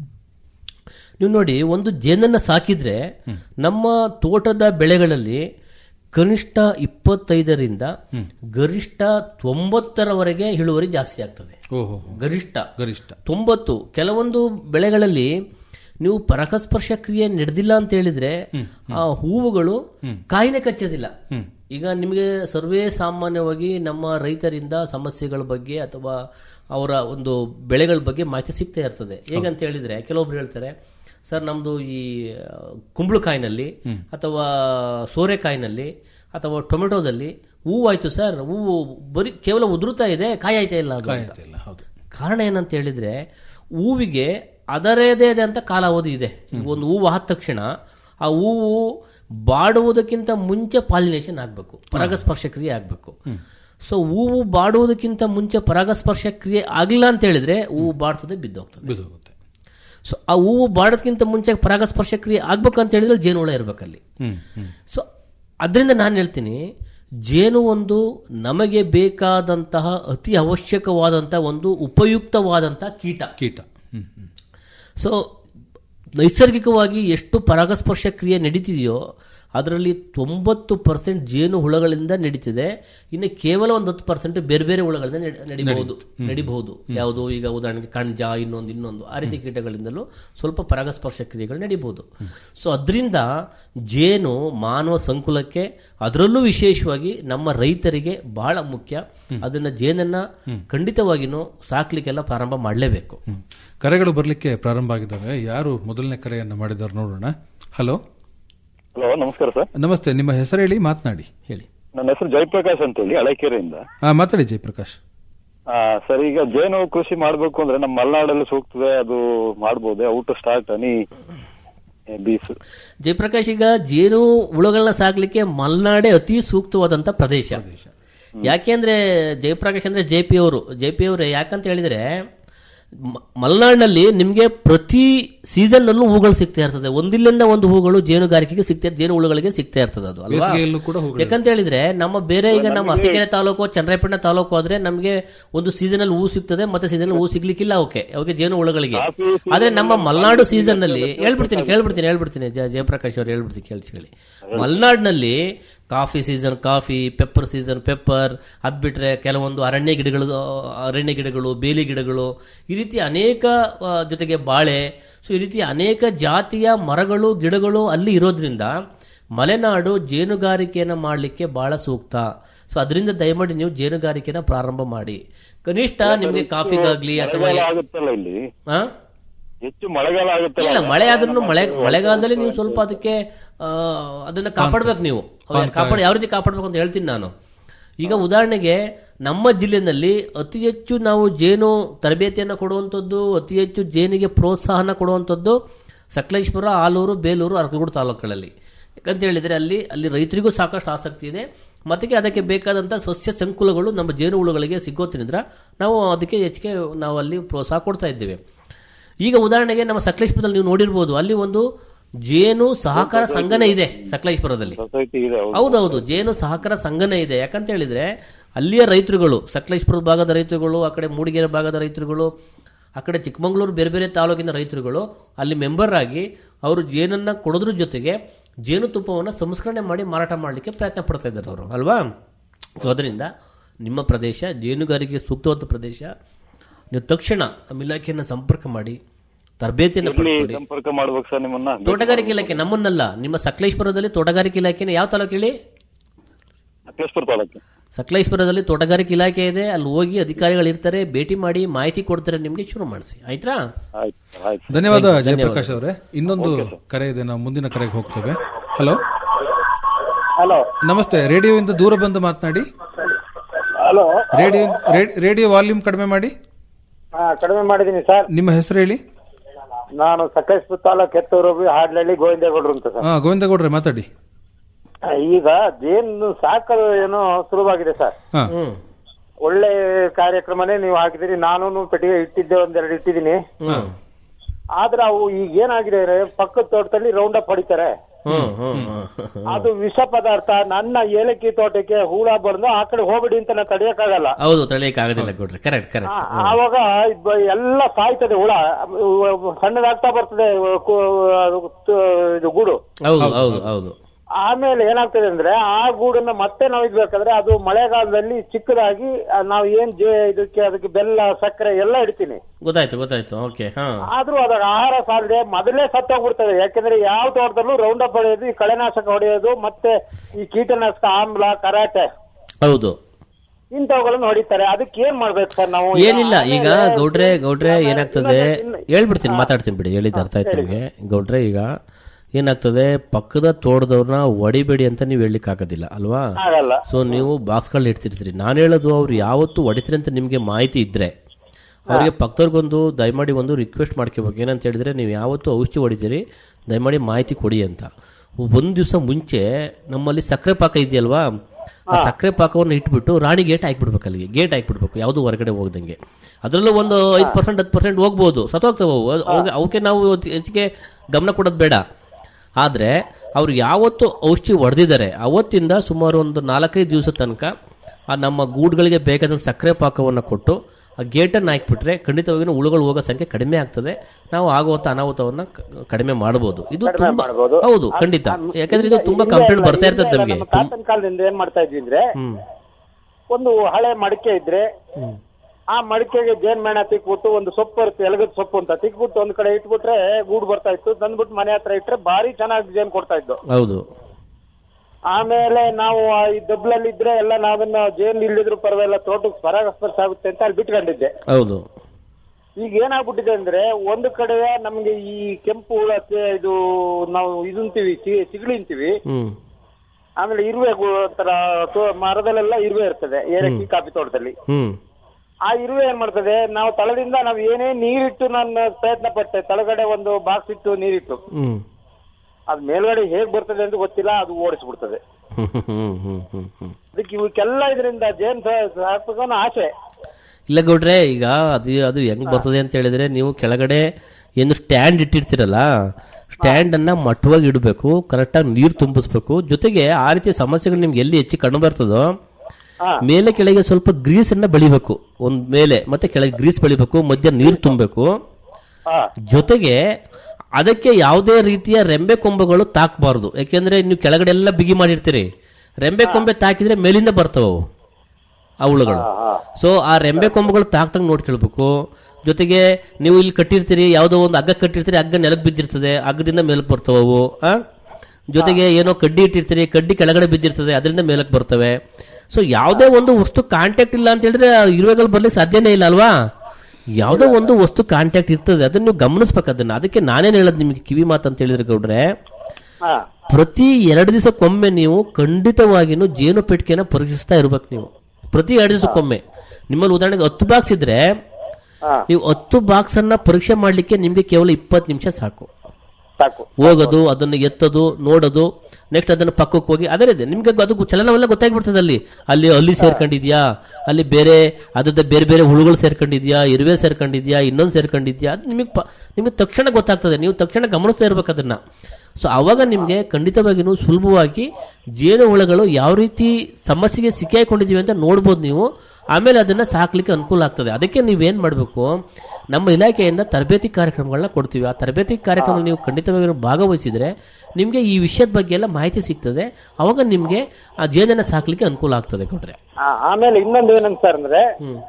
ನೀವು ನೋಡಿ ಒಂದು ಜೇನನ್ನ ಸಾಕಿದ್ರೆ ನಮ್ಮ ತೋಟದ ಬೆಳೆಗಳಲ್ಲಿ ಕನಿಷ್ಠ ಇಪ್ಪತ್ತೈದರಿಂದ ಗರಿಷ್ಠ ತೊಂಬತ್ತರವರೆಗೆ ಇಳುವರಿ ಜಾಸ್ತಿ ಆಗ್ತದೆ ಓಹೋ ಗರಿಷ್ಠ ಗರಿಷ್ಠ ತೊಂಬತ್ತು ಕೆಲವೊಂದು ಬೆಳೆಗಳಲ್ಲಿ ನೀವು ಪರಾಗಸ್ಪರ್ಶ ಕ್ರಿಯೆ ನಡೆದಿಲ್ಲ ಅಂತ ಹೇಳಿದ್ರೆ ಆ ಹೂವುಗಳು ಕಾಯಿನೆ ಕಚ್ಚೋದಿಲ್ಲ ಈಗ ನಿಮಗೆ ಸರ್ವೇ ಸಾಮಾನ್ಯವಾಗಿ ನಮ್ಮ ರೈತರಿಂದ ಸಮಸ್ಯೆಗಳ ಬಗ್ಗೆ ಅಥವಾ ಅವರ ಒಂದು ಬೆಳೆಗಳ ಬಗ್ಗೆ ಮಾಹಿತಿ ಸಿಗ್ತಾ ಇರ್ತದೆ ಹೇಗಂತ ಹೇಳಿದ್ರೆ ಕೆಲವೊಬ್ರು ಹೇಳ್ತಾರೆ ಸರ್ ನಮ್ದು ಈ ಆ, ಕುಂಬಳಕಾಯಿನಲ್ಲಿ ಅಥವಾ ಸೋರೆಕಾಯಿನಲ್ಲಿ ಅಥವಾ ಟೊಮೆಟೊದಲ್ಲಿ ಹೂವು ಆಯ್ತು ಸರ್ ಹೂವು ಬರೀ ಕೇವಲ ಉದುರುತ್ತಾ ಇದೆ ಕಾಯಿ ಆಯ್ತಾ ಇಲ್ಲ ಅದು ಅಂತ. ಇಲ್ಲ ಹೌದು ಕಾರಣ ಏನಂತ ಹೇಳಿದ್ರೆ ಹೂವಿಗೆ ಅದರದೇ ಅಂತ ಕಾಲಾವಧಿ ಇದೆ ಈಗ ಒಂದು ಹೂವು ಆದ ತಕ್ಷಣ ಆ ಹೂವು ಬಾಡುವುದಕ್ಕಿಂತ ಮುಂಚೆ ಪಾಲಿನೇಷನ್ ಆಗಬೇಕು ಪರಾಗಸ್ಪರ್ಶ ಕ್ರಿಯೆ ಆಗಬೇಕು ಸೊ ಹೂವು ಬಾಡುವುದಕ್ಕಿಂತ ಮುಂಚೆ ಪರಾಗಸ್ಪರ್ಶ ಕ್ರಿಯೆ ಆಗಿಲ್ಲ ಅಂತ ಹೇಳಿದ್ರೆ ಹೂವು ಬಾಡ್ತದೆ ಬಿದ್ದೋಗ್ತದೆ ಬಿದ್ದೋಗುತ್ತೆ ಸೊ ಆ ಹೂವು ಬಾಡೋದಕ್ಕಿಂತ ಮುಂಚೆ ಪರಾಗಸ್ಪರ್ಶ ಕ್ರಿಯೆ ಆಗ್ಬೇಕು ಅಂತ ಹೇಳಿದ್ರೆ ಜೇನುಹುಳ ಇರಬೇಕಲ್ಲಿ ಹ್ಮ್ ಹ್ಮ್ ಸೊ ಅದರಿಂದ ನಾನು ಹೇಳ್ತೀನಿ ಜೇನು ಒಂದು ನಮಗೆ ಬೇಕಾದಂತಹ ಅತಿ ಅವಶ್ಯಕವಾದಂತಹ ಒಂದು ಉಪಯುಕ್ತವಾದಂತಹ ಕೀಟ ಕೀಟ ಹ್ಮ್ ಹ್ಮ್ ಸೊ ನೈಸರ್ಗಿಕವಾಗಿ ಎಷ್ಟು ಪರಾಗಸ್ಪರ್ಶ ಕ್ರಿಯೆ ನಡೀತಿದೆಯೋ ಅದರಲ್ಲಿ ತೊಂಬತ್ತು ಪರ್ಸೆಂಟ್ ಜೇನು ಹುಳಗಳಿಂದ ನಡೀತಿದೆ ಇನ್ನು ಕೇವಲ ಒಂದು ಹತ್ತು ಪರ್ಸೆಂಟ್ ಬೇರೆ ಬೇರೆ ಹುಳಗಳಿಂದ ನಡೆ- ನಡಿಬಹುದು ನಡಿಬಹುದು ಯಾವುದು ಈಗ ಉದಾಹರಣೆಗೆ ಕಣ್ಜ ಇನ್ನೊಂದು ಇನ್ನೊಂದು ಆ ರೀತಿ ಕೀಟಗಳಿಂದಲೂ ಸ್ವಲ್ಪ ಪರಾಗಸ್ಪರ್ಶ ಕ್ರಿಯೆಗಳು ನಡಿಬಹುದು ಸೊ ಅದರಿಂದ ಜೇನು ಮಾನವ ಸಂಕುಲಕ್ಕೆ ಅದರಲ್ಲೂ ವಿಶೇಷವಾಗಿ ನಮ್ಮ ರೈತರಿಗೆ ಬಹಳ ಮುಖ್ಯ ಅದನ್ನ ಜೇನನ್ನ ಖಂಡಿತವಾಗಿನೂ ಸಾಕ್ಲಿಕ್ಕೆಲ್ಲ ಪ್ರಾರಂಭ ಮಾಡಲೇಬೇಕು ಹ್ಮ್. ಕರೆಗಳು ಬರಲಿಕ್ಕೆ ಪ್ರಾರಂಭ ಆಗಿದ್ದಾವೆ ಯಾರು ಮೊದಲನೇ ಕರೆಯನ್ನ ಮಾಡಿದ್ದಾರೆ ನೋಡೋಣ ಹಲೋ ಹಲೋ ನಮಸ್ಕಾರ ಸರ್ ನಮಸ್ತೆ ನಿಮ್ಮ ಹೆಸರು ಹೇಳಿ ಮಾತನಾಡಿ ಹೇಳಿ ನನ್ನ ಹೆಸರು ಜಯಪ್ರಕಾಶ್ ಅಂತ ಹೇಳಿ ಹಳಕೆರೆಯಿಂದ ಹಾ ಮಾತಾಡಿ ಜಯಪ್ರಕಾಶ್ ಆ, ಸರ್ ಈಗ ಜೇನು ಕೃಷಿ ಮಾಡ್ಬೇಕು ಅಂದ್ರೆ ನಮ್ಮ ಮಲೆನಾಡಲ್ಲಿ ಸೂಕ್ತದೆ ಅದು ಮಾಡ್ಬೋದು out start honey bees Jayaprakash ಈಗ ಜೇನು ಹುಳುಗಳನ್ನ ಸಾಕ್ಲಿಕ್ಕೆ ಮಲ್ನಾಡೆ ಅತಿ ಸೂಕ್ತವಾದಂತ ಪ್ರದೇಶ ಯಾಕೆಂದ್ರೆ ಜಯಪ್ರಕಾಶ್ ಅಂದ್ರೆ ಜೆ ಪಿ ಅವರು ಜೆ ಪಿ ಅವರೇ ಯಾಕಂತ ಹೇಳಿದ್ರೆ ಮ- ಮಲೆನಾಡಿನಲ್ಲಿ ನಿಮ್ಗೆ ಪ್ರತಿ ಸೀಸನ್ ನಲ್ಲೂ ಹೂಗಳು ಸಿಗ್ತಾ ಇರ್ತದೆ ಒಂದಿಲ್ಲಿಂದ ಒಂದು ಹೂಗಳು ಜೇನುಗಾರಿಕೆಗೆ ಸಿಗ್ತಾ ಜೇನು ಹುಳುಗಳಿಗೆ ಸಿಗ್ತಾ ಇರ್ತದೆ ಅದು ಅಲ್ವಾ ಬೇಸಿಗೆಯಲ್ಲೂ ಕೂಡ ಹೂಗಳು ಯಾಕಂತ ಹೇಳಿದ್ರೆ ನಮ್ಮ ಬೇರೆ ಈಗ ನಮ್ಮ ಹಸಿಕೆರೆ ತಾಲೂಕು ಚನ್ನರಾಯಪಟ್ಟಣ ತಾಲೂಕು ಆದ್ರೆ ನಮಗೆ ಒಂದು ಸೀಸನ್ ಅಲ್ಲಿ ಹೂ ಸಿಗ್ತದೆ ಮತ್ತೆ ಸೀಸನ್ ಹೂ ಸಿಗ್ಲಿಕ್ಕಿಲ್ಲ ಅವಕ್ಕೆ ಅವಕ್ಕೆ ಜೇನು ಹುಳುಗಳಿಗೆ ಆದ್ರೆ ನಮ್ಮ ಮಲೆನಾಡು ಸೀಸನ್ ನಲ್ಲಿ ಹೇಳ್ಬಿಡ್ತೀನಿ ಕೇಳ್ಬಿಡ್ತೀನಿ ಹೇಳ್ಬಿಡ್ತೀನಿ ಜಯ- ಜಯಪ್ರಕಾಶ್ ಅವ್ರು ಹೇಳ್ಬಿಡ್ತೀನಿ ಕೇಳಿಸಿ ಹೇಳಿ ಮಲೆನಾಡಿನಲ್ಲಿ coffee season coffee pepper season pepper ಅದ್ ಬಿಟ್ರೆ ಕೆಲವೊಂದು ಅರಣ್ಯ ಗಿಡಗಳು ಅರಣ್ಯ ಗಿಡಗಳು ಬೇಲಿ ಗಿಡಗಳು ಈ ರೀತಿ ಅನೇಕ ಆ, ಜೊತೆಗೆ ಬಾಳೆ ಸೊ ಈ ರೀತಿ ಅನೇಕ ಜಾತಿಯ ಮರಗಳು ಗಿಡಗಳು ಅಲ್ಲಿ ಇರೋದ್ರಿಂದ ಮಲೆನಾಡು ಜೇನುಗಾರಿಕೆಯನ್ನು ಮಾಡಲಿಕ್ಕೆ ಬಹಳ ಸೂಕ್ತ ಸೊ ಅದರಿಂದ ದಯಮಾಡಿ ನೀವು ಜೇನುಗಾರಿಕೆನ ಪ್ರಾರಂಭ ಮಾಡಿ ಕನಿಷ್ಠ ನಿಮಗೆ ಕಾಫಿಗಾಗ್ಲಿ ಅಥವಾ ಮಳೆಗಾಲ ಆಗುತ್ತಲ್ಲ ಇಲ್ಲಿ ಆ? ಹೆಚ್ಚು ಮಳೆಗಾಲ ಆಗುತ್ತಲ್ಲ ಇಲ್ಲ ಮಳೆ ಆದ್ರೂ ಮಳೆ ಮಳೆಗಾಲದಲ್ಲಿ ನೀವು ಸ್ವಲ್ಪ ಅದಕ್ಕೆ ಆ, ಅದನ್ನ ಕಾಪಾಡ್ಬೇಕು ನೀವು ಹೌದಾ? ಕಾಪಾಡ್ ಯಾವ ರೀತಿ ಕಾಪಾಡ್ಬೇಕು ಅಂತ ಹೇಳ್ತೀನಿ ನಾನು ಈಗ ಉದಾಹರಣೆಗೆ ನಮ್ಮ ಜಿಲ್ಲೆನಲ್ಲಿ ಅತಿ ಹೆಚ್ಚು ನಾವು ಜೇನು ತರಬೇತಿಯನ್ನು ಕೊಡುವಂಥದ್ದು ಅತಿ ಹೆಚ್ಚು ಜೇನಿಗೆ ಪ್ರೋತ್ಸಾಹನ ಕೊಡುವಂಥದ್ದು ಸಕಲೇಶ್ಪುರ ಆಲೂರು ಬೇಲೂರು ಅರಕಲಗೂಡು ತಾಲೂಕುಗಳಲ್ಲಿ ಯಾಕಂತ ಹೇಳಿದ್ರೆ ಅಲ್ಲಿ ಅಲ್ಲಿ ರೈತರಿಗೂ ಸಾಕಷ್ಟು ಆಸಕ್ತಿ ಇದೆ ಮತ್ತೆ ಅದಕ್ಕೆ ಬೇಕಾದಂಥ ಸಸ್ಯ ಸಂಕುಲಗಳು ನಮ್ಮ ಜೇನು ಹುಳುಗಳಿಗೆ ಸಿಗೋದ್ರಿಂದ ನಾವು ಅದಕ್ಕೆ ಹೆಚ್ಚಿಗೆ ನಾವು ಅಲ್ಲಿ ಪ್ರೋತ್ಸಾಹ ಕೊಡ್ತಾ ಇದ್ದೇವೆ ಈಗ ಉದಾಹರಣೆಗೆ ನಮ್ಮ ಸಕಲೇಶ್ಪುರದಲ್ಲಿ ನೀವು ನೋಡಿರ್ಬೋದು ಅಲ್ಲಿ ಒಂದು ಜೇನು ಸಹಕಾರ ಸಂಘನೇ ಇದೆ ಸಕಲೇಶ್ಪುರದಲ್ಲಿ ಸೊಸೈಟಿ ಇದೆ ಹೌದು. ಹೌದೌದು ಜೇನು ಸಹಕಾರ ಸಂಘನೇ ಇದೆ ಯಾಕಂತ ಹೇಳಿದ್ರೆ ಅಲ್ಲಿಯ ರೈತರುಗಳು ಸಕಲೇಶ್ಪುರದ ಭಾಗದ ರೈತರುಗಳು ಆ ಕಡೆ ಮೂಡಿಗೆರೆ ಭಾಗದ ರೈತರುಗಳು ಆ ಕಡೆ ಚಿಕ್ಕಮಗಳೂರು ಬೇರೆ ಬೇರೆ ತಾಲೂಕಿನ ರೈತರುಗಳು ಅಲ್ಲಿ ಮೆಂಬರ್ ಆಗಿ ಅವರು ಜೇನನ್ನ ಕೊಡೋದ್ರ ಜೊತೆಗೆ ಜೇನುತುಪ್ಪವನ್ನು ಸಂಸ್ಕರಣೆ ಮಾಡಿ ಮಾರಾಟ ಮಾಡಲಿಕ್ಕೆ ಪ್ರಯತ್ನ ಪಡ್ತಾ ಇದ್ದಾರೆ ಅವರು ಅಲ್ವಾ ಸೊ ಅದರಿಂದ ನಿಮ್ಮ ಪ್ರದೇಶ ಜೇನುಗಾರಿಕೆ ಸೂಕ್ತವಾದ ಪ್ರದೇಶ ನೀವು ತಕ್ಷಣ ನಮ್ಮ ಇಲಾಖೆಯನ್ನು ಸಂಪರ್ಕ ಮಾಡಿ ತರಬೇತಿಯನ್ನು ಎಲ್ಲಿ ಪಡ್ಕೊಳ್ಳಿ ಸಂಪರ್ಕ ಮಾಡ್ಬೇಕು ಸರ್ ನಿಮ್ಮನ್ನ ತೋಟಗಾರಿಕೆ ಇಲಾಖೆ ನಮ್ಮನ್ನಲ್ಲ ನಿಮ್ಮ ಸಕಲೇಶ್ಪುರದಲ್ಲಿ ತೋಟಗಾರಿಕೆ ಇಲಾಖೆನ ಯಾವ ತಾಲೂಕು ಹೇಳಿ ಸಕಲೇಶ್ಪುರ ತಾಲೂಕು ಸಕಲೇಶ್ಪುರದಲ್ಲಿ ತೋಟಗಾರಿಕೆ ಇಲಾಖೆ ಇದೆ ಅಲ್ಲಿ ಹೋಗಿ ಅಧಿಕಾರಿಗಳು ಇರ್ತಾರೆ ಭೇಟಿ ಮಾಡಿ ಮಾಹಿತಿ ಕೊಡ್ತಾರೆ ನಿಮ್ಗೆ ಶುರು ಮಾಡಿಸಿ ಆಯ್ತಾ ಆಯ್ತು ಆಯ್ತು ಧನ್ಯವಾದ Thank you, ಜಯಪ್ರಕಾಶ್ ಅವರೇ ಇನ್ನೊಂದು ಕರೆ ಇದೆ ನಾವು ಮುಂದಿನ ಕರೆಗೆ ಹೋಗ್ತೇವೆ ಹಲೋ ಹಲೋ ನಮಸ್ತೆ ರೇಡಿಯೋಯಿಂದ ದೂರ ಬಂದು ಮಾತನಾಡಿ ಹಲೋ ರೇಡಿಯೋ ರೇ- ರೇಡಿಯೋ ವಾಲ್ಯೂಮ್ ಕಡಿಮೆ ಮಾಡಿ ಹಾ ಕಡಿಮೆ ಮಾಡಿದ್ದೀನಿ ಸರ್ ನಿಮ್ಮ ಹೆಸರು ಹೇಳಿ ನಾನು ಸಕಲೇಶ್ಪುರ ತಾಲೂಕ್ ಕೆತ್ತೂರು ಹಾಡ್ಲಳ್ಳಿ ಗೋವಿಂದೇಗೌಡರು ಅಂತ ಸರ್ ಹಾ ಗೋವಿಂದಗೌಡ್ರೆ ಮಾತಾಡಿ ಈಗ ಜೇನು ಸಾಕೋದು ಏನೋ ಸುಲಭವಾಗಿದೆ ಸರ್ ಹಾ ಒಳ್ಳೆ ಕಾರ್ಯಕ್ರಮನೇ ನೀವು ಹಾಕಿದಿರಿ ನಾನು ಪೆಟ್ಟಿಗೆ ಇಟ್ಟಿದ್ದೆ ಒಂದೆರಡು ಇಟ್ಟಿದ್ದೀನಿ ಆದ್ರೆ ಅವು ಈಗ ಏನಾಗಿದೆ ಅಂದ್ರೆ ಪಕ್ಕದ ತೋಟದಲ್ಲಿ ರೌಂಡ್ ಅಪ್ ಹೊಡಿತಾರೆ ಹ್ಮ್ ಹ್ಮ್ ಹ್ಮ್. ಅದು ವಿಷ ಪದಾರ್ಥ ನನ್ನ ಏಲಕ್ಕಿ ತೋಟಕ್ಕೆ ಹುಳ ಬಂದು ಆ ಕಡೆ ಹೋಗ್ಬಿಡಿ ಅಂತ ನಾನು ತಡೆಯಕ್ಕಾಗಲ್ಲ ಹೌದು ತಳಿಯಕ್ಕೆ ಆಗೋದಿಲ್ಲ ಕೊಡ್ರಿ ಕರೆಕ್ಟ್ ಕರೆಕ್ಟ್ ಆ- ಆವಾಗ ಇದ್- ಎಲ್ಲ ಸಾಯ್ತದೆ ಹುಳ ಸಣ್ಣದಾಗ್ತಾ ಬರ್ತದೆ ಕು- ಅದು ತು- ಇದು ಗೂಡು ಹೌದು ಹೌದು ಹೌದು ಆಮೇಲೆ ಏನಾಗ್ತದೆ ಅಂದ್ರೆ ಆ ಗೂಡನ್ನ ಮತ್ತೆ ನಾವು ಇಡ್ಬೇಕಾದ್ರೆ ಅದು ಮಳೆಗಾಲದಲ್ಲಿ ಚಿಕ್ಕದಾಗಿ ಆ, ನಾವು ಏನ್ ಜೇ ಇದಕ್ಕೆ ಅದಕ್ಕೆ ಬೆಲ್ಲ ಸಕ್ಕರೆ ಎಲ್ಲ ಇಡ್ತೀನಿ ಗೊತ್ತಾಯ್ತು ಗೊತ್ತಾಯ್ತು ಓಕೆ ಹಾ ಆದ್ರೂ ಅದರ ಆಹಾರ ಸಾಲದೆ ಮೊದಲೇ ಸತ್ತೋಗ್ಬಿಡ್ತದೆ ಯಾಕಂದ್ರೆ ಯಾವ ತೋಟದಲ್ಲೂ ರೌಂಡ್ ಅಪ್ ಹೊಡೆಯೋದು ಈ ಕಳೆನಾಶಕ ಹೊಡೆಯೋದು ಮತ್ತೆ ಈ ಕೀಟನಾಶಕ ಆಮ್ಲ ಕರಾಟೆ ಹೌದು ಇಂಥವುಗಳನ್ನು ಹೊಡಿತಾರೆ ಅದಕ್ಕೆ ಏನ್ ಮಾಡ್ಬೇಕು ಸರ್ ನಾವು ಏನಿಲ್ಲ ಈಗ ಆಮೇಲೆ- ಗೌಡ್ರೆ ಗೌಡ್ರೆ ಇನ್ನ- ಏನಾಗ್ತದೆ ಇನ್ನ- ಹೇಳ್ಬಿಡ್ತೀನಿ ಮಾತಾಡ್ತೀನಿ ಬಿಡಿ ಹೇಳಿದ್ದು ಅರ್ಥ ಆಯ್ತು ನಿಮಗೆ ಗೌಡ್ರೆ ಈಗ ಏನಾಗ್ತದೆ ಪಕ್ಕದ ತೋಟದವ್ರನ್ನ ಹೊಡಿಬೇಡಿ ಅಂತ ನೀವು ಹೇಳಲಿಕ್ಕೆ ಆಗೋದಿಲ್ಲ ಅಲ್ವಾ ಆಗಲ್ಲ ಸೊ ನೀವು ಬಾಕ್ಸ್ಗಳು ಇಡ್ತಿರ್ತೀರಿ ನಾನು ಹೇಳೋದು ಅವ್ರು ಯಾವತ್ತು ಹೊಡಿತೀರಿ ಅಂತ ನಿಮಗೆ ಮಾಹಿತಿ ಇದ್ರೆ ಅವರಿಗೆ ಪಕ್ಕದವ್ರಿಗೊಂದು ದಯಮಾಡಿ ಒಂದು ರಿಕ್ವೆಸ್ಟ್ ಮಾಡ್ಕೋಬೇಕು ಏನಂತ ಹೇಳಿದ್ರೆ ನೀವು ಯಾವತ್ತು ಔಷಧಿ ಹೊಡಿತೀರಿ ದಯಮಾಡಿ ಮಾಹಿತಿ ಕೊಡಿ ಅಂತ ಒಂದು ದಿವಸ ಮುಂಚೆ ನಮ್ಮಲ್ಲಿ ಸಕ್ಕರೆ ಪಾಕ ಇದೆಯಲ್ವಾ ಆ ಸಕ್ಕರೆ ಪಾಕವನ್ನು ಇಟ್ಬಿಟ್ಟು ರಾಣಿ ಗೇಟ್ ಹಾಕ್ಬಿಡ್ಬೇಕು ಅಲ್ಲಿಗೆ ಗೇಟ್ ಹಾಕ್ಬಿಡ್ಬೇಕು ಯಾವುದು ಹೊರಗಡೆ ಹೋಗ್ದಂಗೆ ಅದರಲ್ಲೂ ಒಂದು ಐದು ಪರ್ಸೆಂಟ್ ಹತ್ತು ಪರ್ಸೆಂಟ್ ಹೋಗ್ಬೋದು ಸತ್ತೋಗ್ತವೆ ಅವು. ಅವು- ಅವಕ್ಕೆ ನಾವು ಹೆಚ್ಚಿಗೆ ಗಮನ ಕೊಡೋದು ಬೇಡ ಆದರೆ ಅವ್ರು ಯಾವತ್ತು ಔಷಧಿ ಹೊಡೆದಿದ್ದಾರೆ ಅವತ್ತಿಂದ ಸುಮಾರು ಒಂದು ನಾಲ್ಕೈದು ದಿವಸ ತನಕ ಆ ನಮ್ಮ ಗೂಡುಗಳಿಗೆ ಬೇಕಾದ ಸಕ್ಕರೆ ಪಾಕವನ್ನು ಕೊಟ್ಟು ಆ ಗೇಟನ್ನು ಹಾಕ್ಬಿಟ್ರೆ ಖಂಡಿತವಾಗಿಯೂ ಹುಳುಗಳು ಹೋಗೋ ಸಂಖ್ಯೆ ಕಡಿಮೆ ಆಗ್ತದೆ ನಾವು ಆಗುವಂತ ಅನಾಹುತವನ್ನ ಕ- ಕಡಿಮೆ ಮಾಡಬಹುದು ಇದು ಕಡಿಮೆ ತುಂಬಾ ಮಾಡ್ಬೋದು. ಹೌದು ಆ- ಖಂಡಿತ ಆ- ಯಾಕಂದ್ರೆ ಇದು ಹಿಂದೆ- ತುಂಬಾ ಹಿಂದೆ ಕಂಪ್ಲೇಂಟ್ ಎಲ್ಲ- ಬರ್ತಾ ಇರ್ತದೆ ಹಿಂದೆ ನಮಗೆ ನಮ್ಮ ತಾತನ ಕಾಲದಿಂದ ಏನ್ ಮಾಡ್ತಾ ಇದ್ವಿ ಅಂದ್ರೆ ಹ್ಮ್ ಒಂದು ಹಳೆ ಮಡಿಕೆ ಇದ್ರೆ ಆ ಮಡಿಕೆಗೆ ಜೇನ್ ಮೇಣ ತಿಕ್ಬಿಟ್ಟು ಒಂದು ಸೊಪ್ಪು ಬರುತ್ತೆ ಎಲಗದ ಸೊಪ್ಪು ಅಂತ ತಿಕ್ಬಿಟ್ಟು ಒಂದ್ ಕಡೆ ಇಟ್ಬಿಟ್ರೆ ಗೂಡು ಬರ್ತಾ ಇತ್ತು ತಂದ್ಬಿಟ್ಟು ಮನೆ ಹತ್ರ ಇಟ್ರೆ ಭಾರಿ ಚೆನ್ನಾಗಿ ಜೇನ್ ಕೊಡ್ತಾ ಇದ್ದು ಹೌದು ಆಮೇಲೆ ನಾವು ಆ ಈ ದಬ್ಲಲ್ಲಿ ಇದ್ರೆ ಎಲ್ಲ ನಾವನ್ನ ಜೇನ್ ಇಲ್ಲಿದ್ರು ಪರವಾಗಿಲ್ಲ ತೋಟಕ್ಕೆ ಪರಾಗಸ್ಪರ್ಶ ಆಗುತ್ತೆ ಅಂತ ಅಲ್ಲಿ ಬಿಟ್ಕೊಂಡಿದ್ದೆ ಹೌದು ಈಗ ಏನಾಗ್ಬಿಟ್ಟಿದೆ ಅಂದ್ರೆ ಒಂದು ಕಡೆ ನಮ್ಗೆ ಈ ಕೆಂಪು ಹುಳ ತೆ- ಇದು ನಾವು ಇದಂತೀವಿ ಚಿ- ಚಿಗಳಿ ಅಂತೀವಿ ಹ್ಮ್ ಆಮೇಲೆ ಇರುವೆ ಗು- ತರ ತೋ- ಮರದಲ್ಲೆಲ್ಲ ಇರುವೆ ಇರ್ತದೆ ಏಲಕ್ಕಿ ಕಾಫಿ ತೋಟದಲ್ಲಿ ಹ್ಮ್ ಆ ಇರುವೆ ಏನ್ ಮಾಡ್ತದೆ ನಾವು ತಳದಿಂದ ನಾವು ಏನೇ ನೀರಿಟ್ಟು ನಾನು ಪ್ರಯತ್ನ ಪಟ್ಟೆ ತಳಗಡೆ ಒಂದು ಬಾಕ್ಸ್ ಇಟ್ಟು ನೀರಿಟ್ಟು ಹ್ಮ್ ಅದ್ ಮೇಲ್ಗಡೆ ಹೇಗ್ ಬರ್ತದೆ ಅಂತ ಗೊತ್ತಿಲ್ಲ ಅದು ಓಡಿಸ್ಬಿಡ್ತದೆ ಹ್ಮ್ ಹ್ಮ್ ಹ್ಮ್ ಹ್ಮ್ ಹ್ಮ್ ಅದಕ್ಕೆ ಇವಕ್ಕೆಲ್ಲ ಇದರಿಂದ ಜೇನ್ ಸಾಕ್ಬೇಕು ಅನ್ನೋ ಆಸೆ ಇಲ್ಲ ಗೌಡ್ರೆ ಈಗ ಅದು ಅದು ಹೆಂಗ್ ಬರ್ತದೆ ಅಂತ ಹೇಳಿದ್ರೆ ನೀವು ಕೆಳಗಡೆ ಏನು ಸ್ಟ್ಯಾಂಡ್ ಇಟ್ಟಿರ್ತೀರಲ್ಲ ಸ್ಟ್ಯಾಂಡ್ ಅನ್ನ ಮಟ್ಟವಾಗಿ ಇಡಬೇಕು ಕರೆಕ್ಟಾಗಿ ನೀರು ತುಂಬಿಸ್ಬೇಕು ಜೊತೆಗೆ ಆ ರೀತಿಯ ಸಮಸ್ಯೆಗಳು ನಿಮ್ಗೆ ಎಲ್ಲಿ ಹೆಚ್ಚು ಕಂಡು ಬರ್ತದೋ ಮೇಲೆ ಕೆಳಗೆ ಸ್ವಲ್ಪ ಗ್ರೀಸ್ ಅನ್ನ ಬೆಳಿಬೇಕು ಒಂದ್ ಮೇಲೆ ಮತ್ತೆ ಕೆಳಗೆ ಗ್ರೀಸ್ ಬೆಳಿಬೇಕು ಮಧ್ಯ ನೀರು ತುಂಬಬೇಕು ಜೊತೆಗೆ ಅದಕ್ಕೆ ಯಾವುದೇ ರೀತಿಯ ರೆಂಬೆ ಕೊಂಬೆಗಳು ತಾಕಬಾರ್ದು ಯಾಕೆಂದ್ರೆ ನೀವು ಕೆಳಗಡೆ ಎಲ್ಲ ಬಿಗಿ ಮಾಡಿರ್ತೀರಿ ರೆಂಬೆ ಕೊಂಬೆ ತಾಕಿದ್ರೆ ಮೇಲಿಂದ ಬರ್ತಾವ ಅವು ಆ ಹುಳುಗಳು ಸೊ ಆ ರೆಂಬೆ ಕೊಂಬುಗಳು ತಾಕ್ತಂಗ್ ನೋಡ್ಕೊಳ್ಬೇಕು ಜೊತೆಗೆ ನೀವು ಇಲ್ಲಿ ಕಟ್ಟಿರ್ತೀರಿ ಯಾವುದೋ ಒಂದು ಹಗ್ಗ ಕಟ್ಟಿರ್ತೀರಿ ಹಗ್ಗ ನೆಲಕ್ಕೆ ಬಿದ್ದಿರ್ತದೆ ಹಗ್ಗದಿಂದ ಮೇಲಕ್ಕೆ ಬರ್ತಾವ ಅವು ಆ? ಜೊತೆಗೆ ಏನೋ ಕಡ್ಡಿ ಇಟ್ಟಿರ್ತೀರಿ ಕಡ್ಡಿ ಕೆಳಗಡೆ ಬಿದ್ದಿರ್ತದೆ ಅದರಿಂದ ಮೇಲಕ್ಕೆ ಬರ್ತವೆ ಸೊ ಯಾವುದೇ ಒಂದು ವಸ್ತು ಕಾಂಟ್ಯಾಕ್ಟ್ ಇಲ್ಲ ಅಂತ ಹೇಳಿದ್ರೆ ಆ ಇರುವೆಗಳು ಬರ್ಲಿಕ್ಕೆ ಸಾಧ್ಯನೇ ಇಲ್ಲ ಅಲ್ವಾ ಯಾವುದೋ ಒಂದು ವಸ್ತು ಕಾಂಟ್ಯಾಕ್ಟ್ ಇರ್ತದೆ ಅದನ್ನ ನೀವು ಗಮನಿಸ್ಬೇಕು ಅದನ್ನ ಅದಕ್ಕೆ ನಾನೇನ್ ಹೇಳೋದು ನಿಮಗೆ ಕಿವಿ ಮಾತು ಅಂತ ಹೇಳಿದ್ರೆ ಗೌಡ್ರೆ ಪ್ರತಿ ಎರಡು ದಿವಸಕ್ಕೊಮ್ಮೆ ನೀವು ಖಂಡಿತವಾಗಿನೂ ಜೇನು ಪೆಟ್ಟಿಗೆನ ಪರೀಕ್ಷಿಸ್ತಾ ಇರ್ಬೇಕು ನೀವು ಪ್ರತಿ ಎರಡು ದಿವಸಕ್ಕೊಮ್ಮೆ ನಿಮ್ಮಲ್ಲಿ ಉದಾಹರಣೆಗೆ ಹತ್ತು ಬಾಕ್ಸ್ ಇದ್ರೆ ನೀವು ಹತ್ತು ಬಾಕ್ಸ್ ಅನ್ನ ಪರೀಕ್ಷೆ ಮಾಡ್ಲಿಕ್ಕೆ ನಿಮ್ಗೆ ಕೇವಲ ಇಪ್ಪತ್ತು ನಿಮಿಷ ಸಾಕು ಸಾಕು ಹೋಗೋದು ಅದನ್ನು ಎತ್ತೋದು ನೋಡೋದು ನೆಕ್ಸ್ಟ್ ಅದನ್ನು ಪಕ್ಕಕ್ಕೆ ಹೋಗಿ ಅದೇ ರೀತಿ ನಿಮ್ಗೆ ಅದು ಚಲನವೆಲ್ಲ ಗೊತ್ತಾಗ್ಬಿಡ್ತದೆ ಅಲ್ಲಿ ಅಲ್ಲಿ ಅಲ್ಲಿ ಸೇರ್ಕೊಂಡಿದ್ಯಾ ಅಲ್ಲಿ ಬೇರೆ ಅದ್ರದ್ದು ಬೇರೆ ಬೇರೆ ಹುಳುಗಳು ಸೇರ್ಕೊಂಡಿದ್ಯಾ ಇರುವೆ ಸೇರ್ಕೊಂಡಿದ್ಯಾ ಇನ್ನೊಂದು ಸೇರ್ಕೊಂಡಿದ್ಯಾ ಅದು ನಿಮಗೆ ಪ- ನಿಮಗೆ ತಕ್ಷಣ ಗೊತ್ತಾಗ್ತದೆ ನೀವು ತಕ್ಷಣ ಗಮನಿಸ್ತಾ ಇರ್ಬೇಕು ಅದನ್ನ ಸೊ ಅವಾಗ ನಿಮಗೆ ಖಂಡಿತವಾಗಿಯೂ ಸುಲಭವಾಗಿ ಜೇನು ಹುಳಗಳು ಯಾವ ರೀತಿ ಸಮಸ್ಯೆಗೆ ಸಿಕ್ಕಾಕೊಂಡಿದೀವಿ ಅಂತ ನೋಡ್ಬೋದು ನೀವು ಆಮೇಲೆ ಅದನ್ನ ಸಾಕ್ಲಿಕ್ಕೆ ಅನುಕೂಲ ಆಗ್ತದೆ ಅದಕ್ಕೆ ನೀವೇನ್ ಮಾಡಬೇಕು ನಮ್ಮ ಇಲಾಖೆಯಿಂದ ತರಬೇತಿ ಕಾರ್ಯಕ್ರಮಗಳನ್ನ ಕೊಡ್ತೀವಿ ಆ ತರಬೇತಿ ಕಾರ್ಯಕ್ರಮ ನೀವು ಖಂಡಿತವಾಗಿ ಭಾಗವಹಿಸಿದ್ರೆ ನಿಮಗೆ ಈ ವಿಷಯದ ಬಗ್ಗೆ ಎಲ್ಲ ಮಾಹಿತಿ ಸಿಗ್ತದೆ ಅವಾಗ ನಿಮಗೆ ಆ ಜೇನನ್ನ ಸಾಕ್ಲಿಕ್ಕೆ ಅನುಕೂಲ ಆಗ್ತದೆ ಕೊಟ್ರೆ ಆ, ಆಮೇಲೆ ಇನ್ನೊಂದು ಏನಂತ ಸರ್ ಅಂದ್ರೆ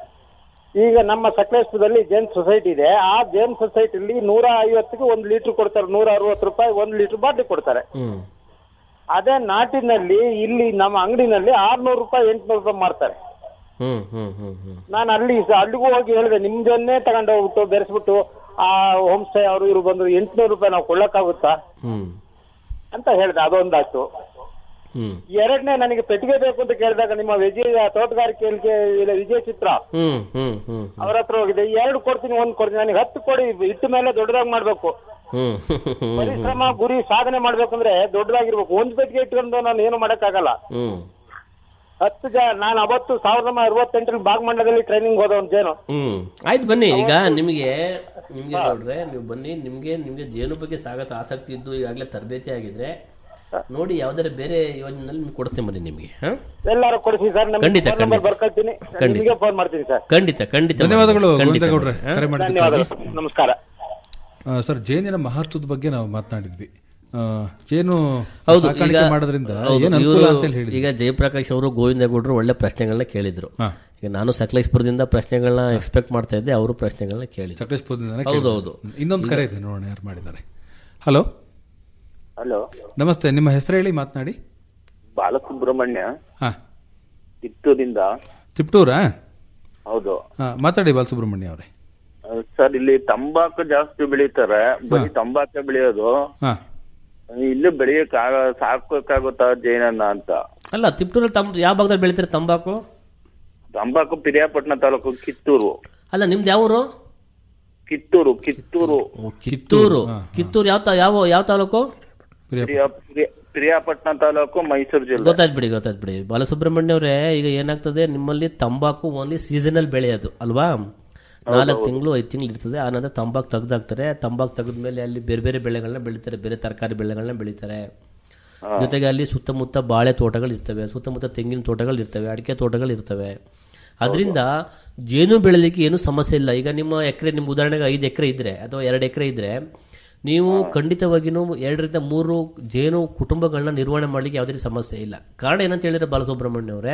ಈಗ ನಮ್ಮ ಸಕಲೇಶ್ಪುರದಲ್ಲಿ ಜೈನ್ ಸೊಸೈಟಿ ಇದೆ ಆ ಜೈನ್ ಸೊಸೈಟಿಲಿ ನೂರ ಐವತ್ತಿಗೆ ಒಂದು ಲೀಟರ್ ಕೊಡ್ತಾರೆ ನೂರ ಅರವತ್ತು ರೂಪಾಯಿ ಒಂದು ಲೀಟರ್ ಬಾಟ್ಲಿ ಕೊಡ್ತಾರೆ ಹ್ಮ್ ಅದೇ ನಾಟಿನಲ್ಲಿ ಇಲ್ಲಿ ನಮ್ಮ ಅಂಗಡಿನಲ್ಲಿ ಆರ್ನೂರು ರೂಪಾಯಿ ಎಂಟ್ನೂರು ರೂಪಾಯಿ ಮಾರ್ತಾರೆ ಹ್ಮ್ ಹ್ಮ್ ಹ್ಮ್ ಹ್ಮ್ ನಾನು ಅಲ್ಲಿ ಅಲ್ಲಿಗೂ ಹೋಗಿ ಹೇಳಿದೆ ನಿಮ್ದನ್ನೇ ತಗೊಂಡು ಹೋಗ್ಬಿಟ್ಟು ಬೆರೆಸ್ಬಿಟ್ಟು ಆ ಹೋಮ್ ಸ್ಟೇ ಅವರು ಇವರು ಬಂದ್ರು ಎಂಟ್ನೂರು ರೂಪಾಯಿ ನಾವು ಕೊಳ್ಳಕ್ಕಾಗುತ್ತಾ ಹ್ಮ್ ಅಂತ ಹೇಳಿದೆ ಅದೊಂದಾಯ್ತು ಹ್ಮ್ ಎರಡನೇ ನನಗೆ ಪೆಟ್ಟಿಗೆ ಬೇಕು ಅಂತ ಕೇಳಿದಾಗ ನಿಮ್ಮ ವಿಜಯ ತೋಟಗಾರಿಕೆ ಇಲ್ಲ ವಿಜಯ ಚಿತ್ರ ಹ್ಮ್ ಹ್ಮ್ ಹ್ಮ್ ಅವ್ರ ಹತ್ರ ಹೋಗಿದೆ ಎರಡು ಕೊಡ್ತೀನಿ ಒಂದ್ ಕೊಡ್ತೀನಿ ನನಗೆ ಹತ್ತು ಕೊಡಿ ಇಟ್ಟ ಮೇಲೆ ದೊಡ್ಡದಾಗಿ ಮಾಡ್ಬೇಕು ಹ್ಮ್ ಹ್ಮ್ ಪರಿಶ್ರಮ ಗುರಿ ಸಾಧನೆ ಮಾಡ್ಬೇಕಂದ್ರೆ ದೊಡ್ಡದಾಗಿರ್ಬೇಕು ಒಂದ್ ಪೆಟ್ಟಿಗೆ ಇಟ್ಕೊಂಡು ನಾನು ಏನು ಮಾಡಕ್ಕಾಗಲ್ಲ ಹ್ಮ್ ಹತ್ತು ಜನ ನಾನು ಅವತ್ತು ಸಾವಿರದ ಒಂಬೈನೂರ ಅರವತ್ತೆಂಟರಲ್ಲಿ ಬಾಗಮಂಡಲದಲ್ಲಿ ಟ್ರೈನಿಂಗ್ ಹೋದ ಜೇನು ಹ್ಮ್ ಆಯ್ತು ಬನ್ನಿ ಈಗ ನಿಮಗೆ ನಿಮ್ಗೆ ನೋಡ್ರೆ ನೀವು ಬನ್ನಿ ನಿಮ್ಗೆ ನಿಮ್ಗೆ ಜೇನು ಬಗ್ಗೆ ಸಾಗತ್ತ ಆಸಕ್ತಿ ಇದ್ದು ಈಗಾಗಲೇ ತರಬೇತಿ ಆಗಿದ್ರೆ ನೋಡಿ ಯಾವ್ದಾರ ಬೇರೆ ಯೋಜನೆಯಲ್ಲಿ ನಿಮ್ಗೆ ಕೊಡಿಸ್ತೀನಿ ಬನ್ನಿ ನಿಮಗೆ ಹಾ ಎಲ್ಲಾರು ಕೊಡಿಸಿ ಸರ್ ನಮ್ಮ ಖಂಡಿತ, ಫೋನ್ ನಂಬರ್ ಖಂಡಿತ. ಬರ್ಕೊಳ್ತೀನಿ ಖಂಡಿತ. ನಿಮಗೆ ಫೋನ್ ಮಾಡ್ತೀನಿ ಸರ್ ಖಂಡಿತ ಖಂಡಿತ ಧನ್ಯವಾದಗಳು ಖಂಡಿತ ಗೋವಿಂದಗೌಡ್ರೆ ಹಾ? ಕರೆ ಮಾಡಿದ್ದಕ್ಕಾಗಿ ಧನ್ಯವಾದಗಳು ನಮಸ್ಕಾರ ಆ, ಸರ್ ಜೇನಿನ ಮಹತ್ವದ ಬಗ್ಗೆ ನಾವು ಮಾತನಾಡಿದ್ವಿ ಆ, ಜೇನು ಹೌದು ಸಾಕಾಣಿಕೆ ಈಗ- ಮಾಡೋದ್ರಿಂದ ಹೌದು, ಏನ್ ಅನುಕೂಲ ಇವ್ರು ಅಂತ ಹೇಳಿ ಹೇಳಿದ್ವಿ ಈಗ ಜಯಪ್ರಕಾಶ್ ಅವರು ಗೋವಿಂದಗೌಡರು ಒಳ್ಳೆ ಪ್ರಶ್ನೆಗಳನ್ನ ಕೇಳಿದ್ರು ಹಾ. ಈಗ ನಾನು ಸಕಲೇಶ್ಪುರದಿಂದ ಪ್ರಶ್ನೆಗಳನ್ನ ಎಕ್ಸ್ಪೆಕ್ಟ್ ಮಾಡ್ತಾ ಇದ್ದೆ ಅವರು ಪ್ರಶ್ನೆಗಳನ್ನ ಕೇಳಿದ್ರು ಸಕಲೇಶ್ಪುರದಿಂದನೇ ಹೌದು ಕೇಳಿದ್ರು. ಹೌದು ಇನ್ನೊಂದು ಕರೆ ಇದೆ ನೋಡೋಣ ಯಾರು ಮಾಡಿದ್ದಾರೆ ಹಲೋ ಹಲೋ ನಮಸ್ತೆ ನಿಮ್ಮ ಹೆಸರು ಹೇಳಿ ಮಾತನಾಡಿ ಬಾಲಸುಬ್ರಹ್ಮಣ್ಯ ಹಾ ಕಿತ್ತೂರಿಂದ ತಿಪ್ಟೂರಾ ಹೌದು ಹಾ, ಮಾತಾಡಿ ಬಾಲಸುಬ್ರಹ್ಮಣ್ಯ ಅವರೇ ಸರ್ ಇಲ್ಲಿ ತಂಬಾಕು ಜಾಸ್ತಿ ಬೆಳೀತಾರೆ ಬರೀ ತಂಬಾಕೆ ಬೆಳೆಯೋದು ಹಾ ಇಲ್ಲೂ ಬೆಳೆಯಕ್ ಸಾಕೋಕ್ಕಾಗುತ್ತಾ ಜೈನನ್ನ ಅಂತ ಅಲ್ಲ ತಿಪ್ಟೂರಲ್ಲಿ ತಮ್ ಯಾವ ಭಾಗದಲ್ಲಿ ಬೆಳಿತಾರೆ ತಂಬಾಕು ತಂಬಾಕು ಪಿರಿಯಾಪಟ್ಟಣ ತಾಲೂಕು ಕಿತ್ತೂರು ಅಲ್ಲ ನಿಮ್ದು ಯಾವ ಊರು ಕಿತ್ತೂರು ಕಿತ್ತೂರು ಕಿತ್ತೂರು ಕಿತ್ತೂರು ಯಾವ ತಾ- ಯಾವ ಯಾವ ತಾಲೂಕು ಪಿರಿಯಾ- ಪಿರಿಯಾ- ಪಿರಿಯಾಪಟ್ಟಣ ತಾಲೂಕು ಮೈಸೂರು ಜಿಲ್ಲೆ ಗೊತ್ತಾಯ್ತು ಬಿಡಿ ಗೊತ್ತಾಯ್ತು ಬಿಡಿ ಬಾಲಸುಬ್ರಹ್ಮಣ್ಯ ಅವರೇ ಈಗ ಏನಾಗ್ತದೆ ನಿಮ್ಮಲ್ಲಿ ತಂಬಾಕು ಓನ್ಲಿ ಸೀಸನಲ್ ಬೆಳೆ ಅದು ಅಲ್ವಾ ನಾಲ್ಕು ತಿಂಗಳು ಐದು ತಿಂಗಳು ಇರ್ತದೆ ಆನಂತರ ತಂಬಾಕು ತೆಗ್ದಾಕ್ತಾರೆ ತಂಬಾಕು ತೆಗೆದ್ಮೇಲೆ ಅಲ್ಲಿ ಬೇರೆ ಬೇರೆ ಬೆಳೆಗಳನ್ನ ಬೆಳಿತಾರೆ ಬೇರೆ ತರಕಾರಿ ಬೆಳೆಗಳನ್ನ ಬೆಳಿತಾರೆ ಜೊತೆಗೆ ಅಲ್ಲಿ ಸುತ್ತಮುತ್ತ ಬಾಳೆ ತೋಟಗಳು ಇರ್ತವೆ ಸುತ್ತಮುತ್ತ ತೆಂಗಿನ ತೋಟಗಳು ಇರ್ತವೆ ಅಡಿಕೆ ತೋಟಗಳು ಇರ್ತವೆ ಅದರಿಂದ ಜೇನು ಬೆಳೆಲಿಕ್ಕೆ ಏನು ಸಮಸ್ಯೆ ಇಲ್ಲ ಈಗ ನಿಮ್ಮ ಎಕರೆ ನಿಮ್ಮ ಉದಾಹರಣೆಗೆ ಐದು ಎಕರೆ ಇದ್ರೆ ಅಥವಾ ಎರಡು ಎಕರೆ ಇದ್ರೆ ನೀವು ಖಂಡಿತವಾಗಿನೂ ಎರಡರಿಂದ ಮೂರು ಜೇನು ಕುಟುಂಬಗಳನ್ನ ನಿರ್ವಹಣೆ ಮಾಡ್ಲಿಕ್ಕೆ ಯಾವುದೇ ರೀತಿ ಸಮಸ್ಯೆ ಇಲ್ಲ ಕಾರಣ ಏನಂತ ಹೇಳಿದ್ರೆ ಬಾಲಸುಬ್ರಹ್ಮಣ್ಯ ಅವರೇ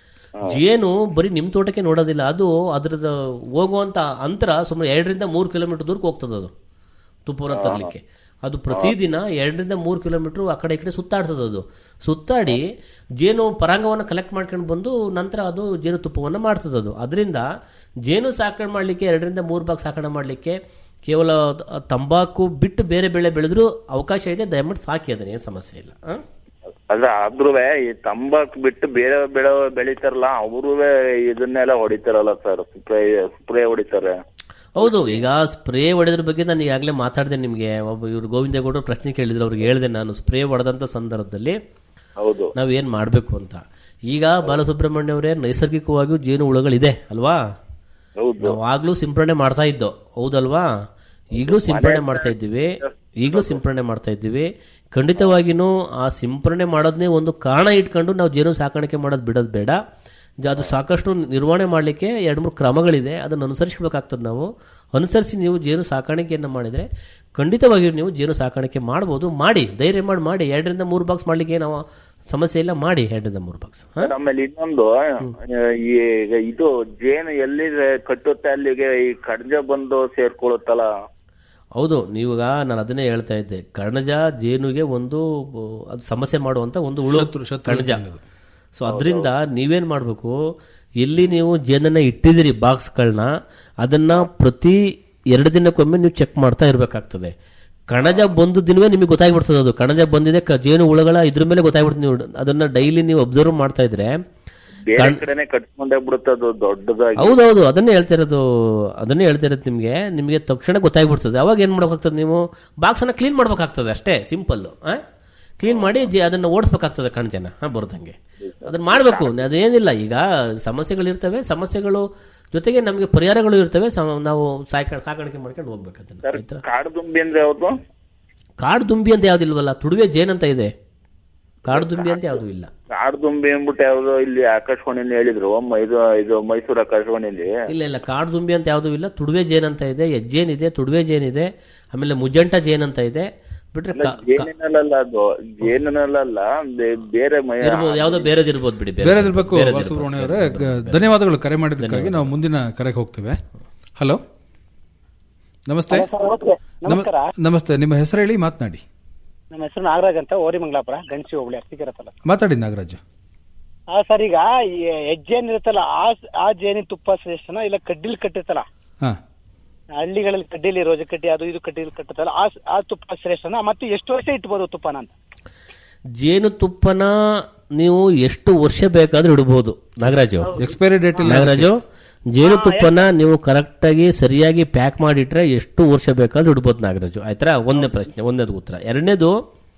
ಜೇನು ಬರೀ ನಿಮ್ಮ ತೋಟಕ್ಕೆ ನೋಡೋದಿಲ್ಲ ಅದು ಅದ್ರದ್ದು ಹೋಗುವಂತ ಅಂತರ ಸುಮಾರು ಎರಡರಿಂದ ಮೂರು ಕಿಲೋಮೀಟರ್ ದೂರಕ್ಕೆ ಹೋಗ್ತದೆ ಅದು ತುಪ್ಪವನ್ನು ತರಲಿಕ್ಕೆ ಅದು ಪ್ರತಿದಿನ ಎರಡರಿಂದ ಮೂರು ಕಿಲೋಮೀಟರ್ ಆ ಕಡೆ ಈ ಕಡೆ ಸುತ್ತಾಡ್ತದೆ ಅದು ಸುತ್ತಾಡಿ ಜೇನು ಪರಾಂಗವನ್ನು ಕಲೆಕ್ಟ್ ಮಾಡ್ಕೊಂಡು ಬಂದು ನಂತರ ಅದು ಜೇನು ತುಪ್ಪವನ್ನು ಮಾಡ್ತದೆ ಅದು ಅದರಿಂದ ಜೇನು ಸಾಕಣೆ ಮಾಡಲಿಕ್ಕೆ ಎರಡರಿಂದ ಮೂರು ಭಾಗ ಸಾಕಣೆ ಮಾಡಲಿಕ್ಕೆ ಕೇವಲ ತ- ತಂಬಾಕು ಬಿಟ್ಟು ಬೇರೆ ಬೆಳೆ ಬೆಳೆದ್ರೂ ಅವಕಾಶ ಇದೆ ದಯಮಾಡಿ ಸಾಕಿ ಅದನ್ನ ಏನು ಸಮಸ್ಯೆ ಇಲ್ಲ ಆ? ಅಲ್ಲ ಆದ್ರೂ ಈ ತಂಬಾಕು ಬಿಟ್ಟು ಬೇರೆ ಬೆಳೆ ಬೆಳಿತಾರಲ್ಲ ಅವರು ಇದನ್ನೆಲ್ಲ ಹೊಡಿತಾರಲ್ಲ ಸರ್ ಸ್ಪ್ರೇ ಸ್ಪ್ರೇ ಹೊಡಿತಾರೆ ಹೌದು ಈಗ ಸ್ಪ್ರೇ ಹೊಡೆದ್ರ ಬಗ್ಗೆ ನಾನು ಈಗಾಗಲೇ ಮಾತಾಡಿದೆ ನಿಮಗೆ ಒಬ್ಬ ಇವ್ರು ಗೋವಿಂದೇಗೌಡರು ಪ್ರಶ್ನೆ ಕೇಳಿದ್ರು ಅವ್ರಿಗೆ ಹೇಳಿದೆ ನಾನು ಸ್ಪ್ರೇ ಹೊಡೆದಂತ ಸಂದರ್ಭದಲ್ಲಿ ಹೌದು ನಾವು ಏನ್ ಮಾಡಬೇಕು ಅಂತ ಈಗ ಬಾಲಸುಬ್ರಹ್ಮಣ್ಯ ಅವರೇ ನೈಸರ್ಗಿಕವಾಗಿಯೂ ಜೇನು ಹುಳುಗಳಿದೆ ಅಲ್ವಾ ನಾವು ಆಗ್ಲೂ ಸಿಂಪರಣೆ ಮಾಡ್ತಾ ಇದ್ದೋ ಹೌದಲ್ವಾ ಈಗಲೂ ಸಿಂಪರಣೆ ಮಾಡ್ತಾ ಇದ್ದೀವಿ ಈಗಲೂ ಸಿಂಪರಣೆ ಮಾಡ್ತಾ ಇದ್ದೀವಿ ಖಂಡಿತವಾಗಿನೂ ಆ ಸಿಂಪರಣೆ ಮಾಡೋದನ್ನೇ ಒಂದು ಕಾರಣ ಇಟ್ಕೊಂಡು ನಾವು ಜೇನು ಸಾಕಾಣಿಕೆ ಮಾಡೋದು ಬಿಡೋದು ಬೇಡ ಜ- ಅದು ಸಾಕಷ್ಟು ನಿರ್ವಹಣೆ ಮಾಡಲಿಕ್ಕೆ ಎರಡು ಮೂರು ಕ್ರಮಗಳಿದೆ ಅದನ್ನು ಅನುಸರಿಸಬೇಕಾಗ್ತದೆ ನಾವು ಅನುಸರಿಸಿ ನೀವು ಜೇನು ಸಾಕಾಣಿಕೆಯನ್ನು ಮಾಡಿದರೆ ಖಂಡಿತವಾಗಿಯೂ ನೀವು ಜೇನು ಸಾಕಾಣಿಕೆ ಮಾಡ್ಬೋದು ಮಾಡಿ ಧೈರ್ಯ ಮಾಡಿ ಮಾಡಿ ಎರಡರಿಂದ ಮೂರು ಬಾಕ್ಸ್ ಮಾಡಲಿಕ್ಕೆ ನಾವು ಸಮಸ್ಯೆ ಇಲ್ಲ ಮಾಡಿ ಎರಡರಿಂದ ಮೂರು ಬಾಕ್ಸ್ ಸರ್, ಆಮೇಲೆ ಇನ್ನೊಂದು ಆ, ಈಗ ಇದು ಜೇನು ಎಲ್ಲಿ ಕಟ್ಟುತ್ತೆ ಅಲ್ಲಿಗೆ ಈ ಕಡ್ಜ ಬಂದು ಸೇರ್ಕೊಳ್ಳುತ್ತಲ್ಲ ಹೌದು ನೀವಾಗ ನಾನು ಅದನ್ನೇ ಹೇಳ್ತಾ ಇದ್ದೆ ಕಣಜ ಜೇನುಗೆ ಒಂದು ಆ, ಅದು ಸಮಸ್ಯೆ ಮಾಡುವಂತ ಒಂದು ಹುಳು ಶತ್ರು- ಶತ್ರು ಕಣಜ ಇದ್ದಂಗೆ ಸೊ ಅದರಿಂದ ನೀವೇನ್ ಮಾಡಬೇಕು ಎಲ್ಲಿ ನೀವು ಜೇನನ್ನ ಇಟ್ಟಿದ್ದೀರಿ ಬಾಕ್ಸ್ಗಳನ್ನ ಅದನ್ನ ಪ್ರತಿ ಎರಡು ದಿನಕ್ಕೊಮ್ಮೆ ನೀವು ಚೆಕ್ ಮಾಡ್ತಾ ಇರಬೇಕಾಗ್ತದೆ ಕಣಜ ಬಂದು ದಿನವೇ ನಿಮಗೆ ಗೊತ್ತಾಗ್ಬಿಡ್ತದೆ ಅದು ಕಣಜ ಬಂದಿದೆ ಕ- ಜೇನು ಹುಳುಗಳ ಇದ್ರ ಮೇಲೆ ಗೊತ್ತಾಗ್ಬಿಡ್ತದೆ ನೀವು ಅದನ್ನ ಡೈಲಿ ನೀವು ಅಬ್ಸರ್ವ್ ಮಾಡ್ತಾ ಇದ್ರೆ ಬೇರೆ ಕಡೆನೆ ಕಟ್ಕೊಂಡೇ ಬಿಡುತ್ತೆ ಅದು ದೊಡ್ಡದಾಗಿ ಹೌದೌದು ಅದನ್ನೇ ಹೇಳ್ತಾ ಇರೋದು ಅದನ್ನೇ ಹೇಳ್ತಾ ಇರೋದು ನಿಮಗೆ ನಿಮಗೆ ತಕ್ಷಣ ಗೊತ್ತಾಗ್ಬಿಡ್ತದೆ ಅವಾಗ ಏನು ಮಾಡ್ಬೇಕಾಗ್ತದೆ ನೀವು ಬಾಕ್ಸ್ ಅನ್ನ ಕ್ಲೀನ್ ಮಾಡ್ಬೇಕಾಗ್ತದೆ ಅಷ್ಟೇ ಸಿಂಪಲ್ ಕ್ಲೀನ್ ಮಾಡಿ ಜಿ ಅದನ್ನ ಓಡಿಸ್ಬೇಕಾಗ್ತದೆ ಕಣ್ಜನ ಹಾ ಬರೋದಂಗೆ ಅದನ್ನ ಮಾಡಬೇಕು ಅದೇನಿಲ್ಲ ಈಗ ಸಮಸ್ಯೆಗಳಿರ್ತವೆ ಸಮಸ್ಯೆಗಳು ಜೊತೆಗೆ ನಮಗೆ ಪರಿಹಾರಗಳು ಇರ್ತವೆ ಸಮ- ನಾವು ಸಾಕ- ಸಾಕಾಣಿಕೆ ಮಾಡ್ಕೊಂಡು ಹೋಗ್ಬೇಕು ಅದನ್ನ ಆಯ್ತಾ ಕಾಡು ದುಂಬಿ ಅಂದ್ರೆ ಯಾವ್ದು ಕಾಡು ದುಂಬಿ ಅಂತ ಯಾವ್ದಿಲ್ವಲ್ಲ ತುಡುವೆ ಜೇನ್ ಅಂತ ಇದೆ ಕಾಡು ದುಂಬಿ ಅಂತ ಯಾವ್ದು ಇಲ್ಲ ಕಾಡು ದುಂಬಿ ಅಂದ್ಬಿಟ್ಟು ಯಾವ್ದೋ ಇಲ್ಲಿ ಆಕಾಶವಾಣಿಯಲ್ಲಿ ಹೇಳಿದ್ರು ಮ- ಇದು ಇದು ಮೈಸೂರು ಆಕಾಶವಾಣಿಯಲ್ಲಿ ಇಲ್ಲ ಇಲ್ಲ ಕಾಡು ದುಂಬಿ ಅಂತ ಯಾವುದೂ ಇಲ್ಲ ತುಡುವೆ ಜೇನ್ ಅಂತ ಇದೆ ಹೆಜ್ಜೇನ್ ಇದೆ ತುಡುವೆ ಜೇನ್ ಇದೆ ಆಮೇಲೆ ಮುಜಂಟ ಜೇನ್ ಅಂತ ಇದೆ ಬಿಟ್ರೆ ಅಲ್ಲ, ಕಾ- ಕಾ- ಜೇನಿನಲ್ಲ ಅದು ಜೇನಿನಲ್ಲ ಬೇ- ಬೇರೆ ಮೈ ಇರ್ಬೋದು ಯಾವ್ದೋ ಬೇರೆದ್ ಇರ್ಬೋದು ಬಿಡಿ ಬೇರೆ ಇರ್ಬೇಕು ಬೇರೆದ್ ಬಾಲಸುಬ್ರಹ್ಮಣ್ಯ ಅವರೇ ಗ- ಧನ್ಯವಾದಗಳು ಕರೆ ಮಾಡಿದ್ದಕ್ಕಾಗಿ ನಾವು ಮುಂದಿನ ಕರೆಗೆ ಹೋಗ್ತೇವೆ ಹಲೋ ನಮಸ್ತೆ ಹಲೋ ಸರ್, ನಮಸ್ತೆ. ನಮ- ನಮಸ್ಕಾರ. ನಮಸ್ತೆ ನಿಮ್ಮ ಹೆಸರು ಹೇಳಿ ಮಾತನಾಡಿ ನಮ್ಮ ಹೆಸರು ನಾಗರಾಜ್ ಅಂತ ಓರಿಮಂಗ್ಲಾಪುರ ಗಂಡಸಿ ಹೋಬಳಿ ಅರ್ತಿಕೆರೆ ತಾಲೂಕು ಮಾತಾಡಿ ನಾಗರಾಜ್ ಆ ಸರ್ ಈಗ ಈ ಹೆಜ್ಜೇನ್ ಇರುತ್ತಲ್ಲ ಆ ಆ ಜೇನಿನ ತುಪ್ಪ ಶ್ರೇಷ್ಠನ ಇಲ್ಲ ಕಡ್ಡಿಲ್ ಕಟ್ಟಿರ್ತಲ್ಲ ಹಾ ಹಳ್ಳಿಗಳಲ್ಲಿ ಕಡ್ಡಿಲಿ ರೋಜ ಕಡ್ಡಿ ಅದು ಇದು ಕಡ್ಡಿಲಿ ಕಟ್ಟುತ್ತಲ್ಲ ಆ ಆ ತುಪ್ಪ ಶ್ರೇಷ್ಠನ ಮತ್ತೆ ಎಷ್ಟು ವರ್ಷ ಇಟ್ಬೋದು ತುಪ್ಪನ ಅಂತ ಜೇನು ತುಪ್ಪನ ನೀವು ಎಷ್ಟು ವರ್ಷ ಬೇಕಾದ್ರೂ ಇಡಬಹುದು ನಾಗರಾಜು ಎಕ್ಸ್ಪೈರಿ ಡೇಟ್ ಇಲ್ಲ ನಾಗರಾಜು ಜೇನು ತುಪ್ಪನ ನೀವು ಕರೆಕ್ಟ್ ಆಗಿ ಸರಿಯಾಗಿ ಪ್ಯಾಕ್ ಮಾಡಿಟ್ರೆ ಎಷ್ಟು ವರ್ಷ ಬೇಕಾದ್ರೂ ಇಡ್ಬೋದು ನಾಗರಾಜು ಆಯ್ತಾ ಒಂದನೇ ಪ್ರಶ್ನೆ ಒಂದನೇದು ಉತ್ತರ ಎರಡನೇದು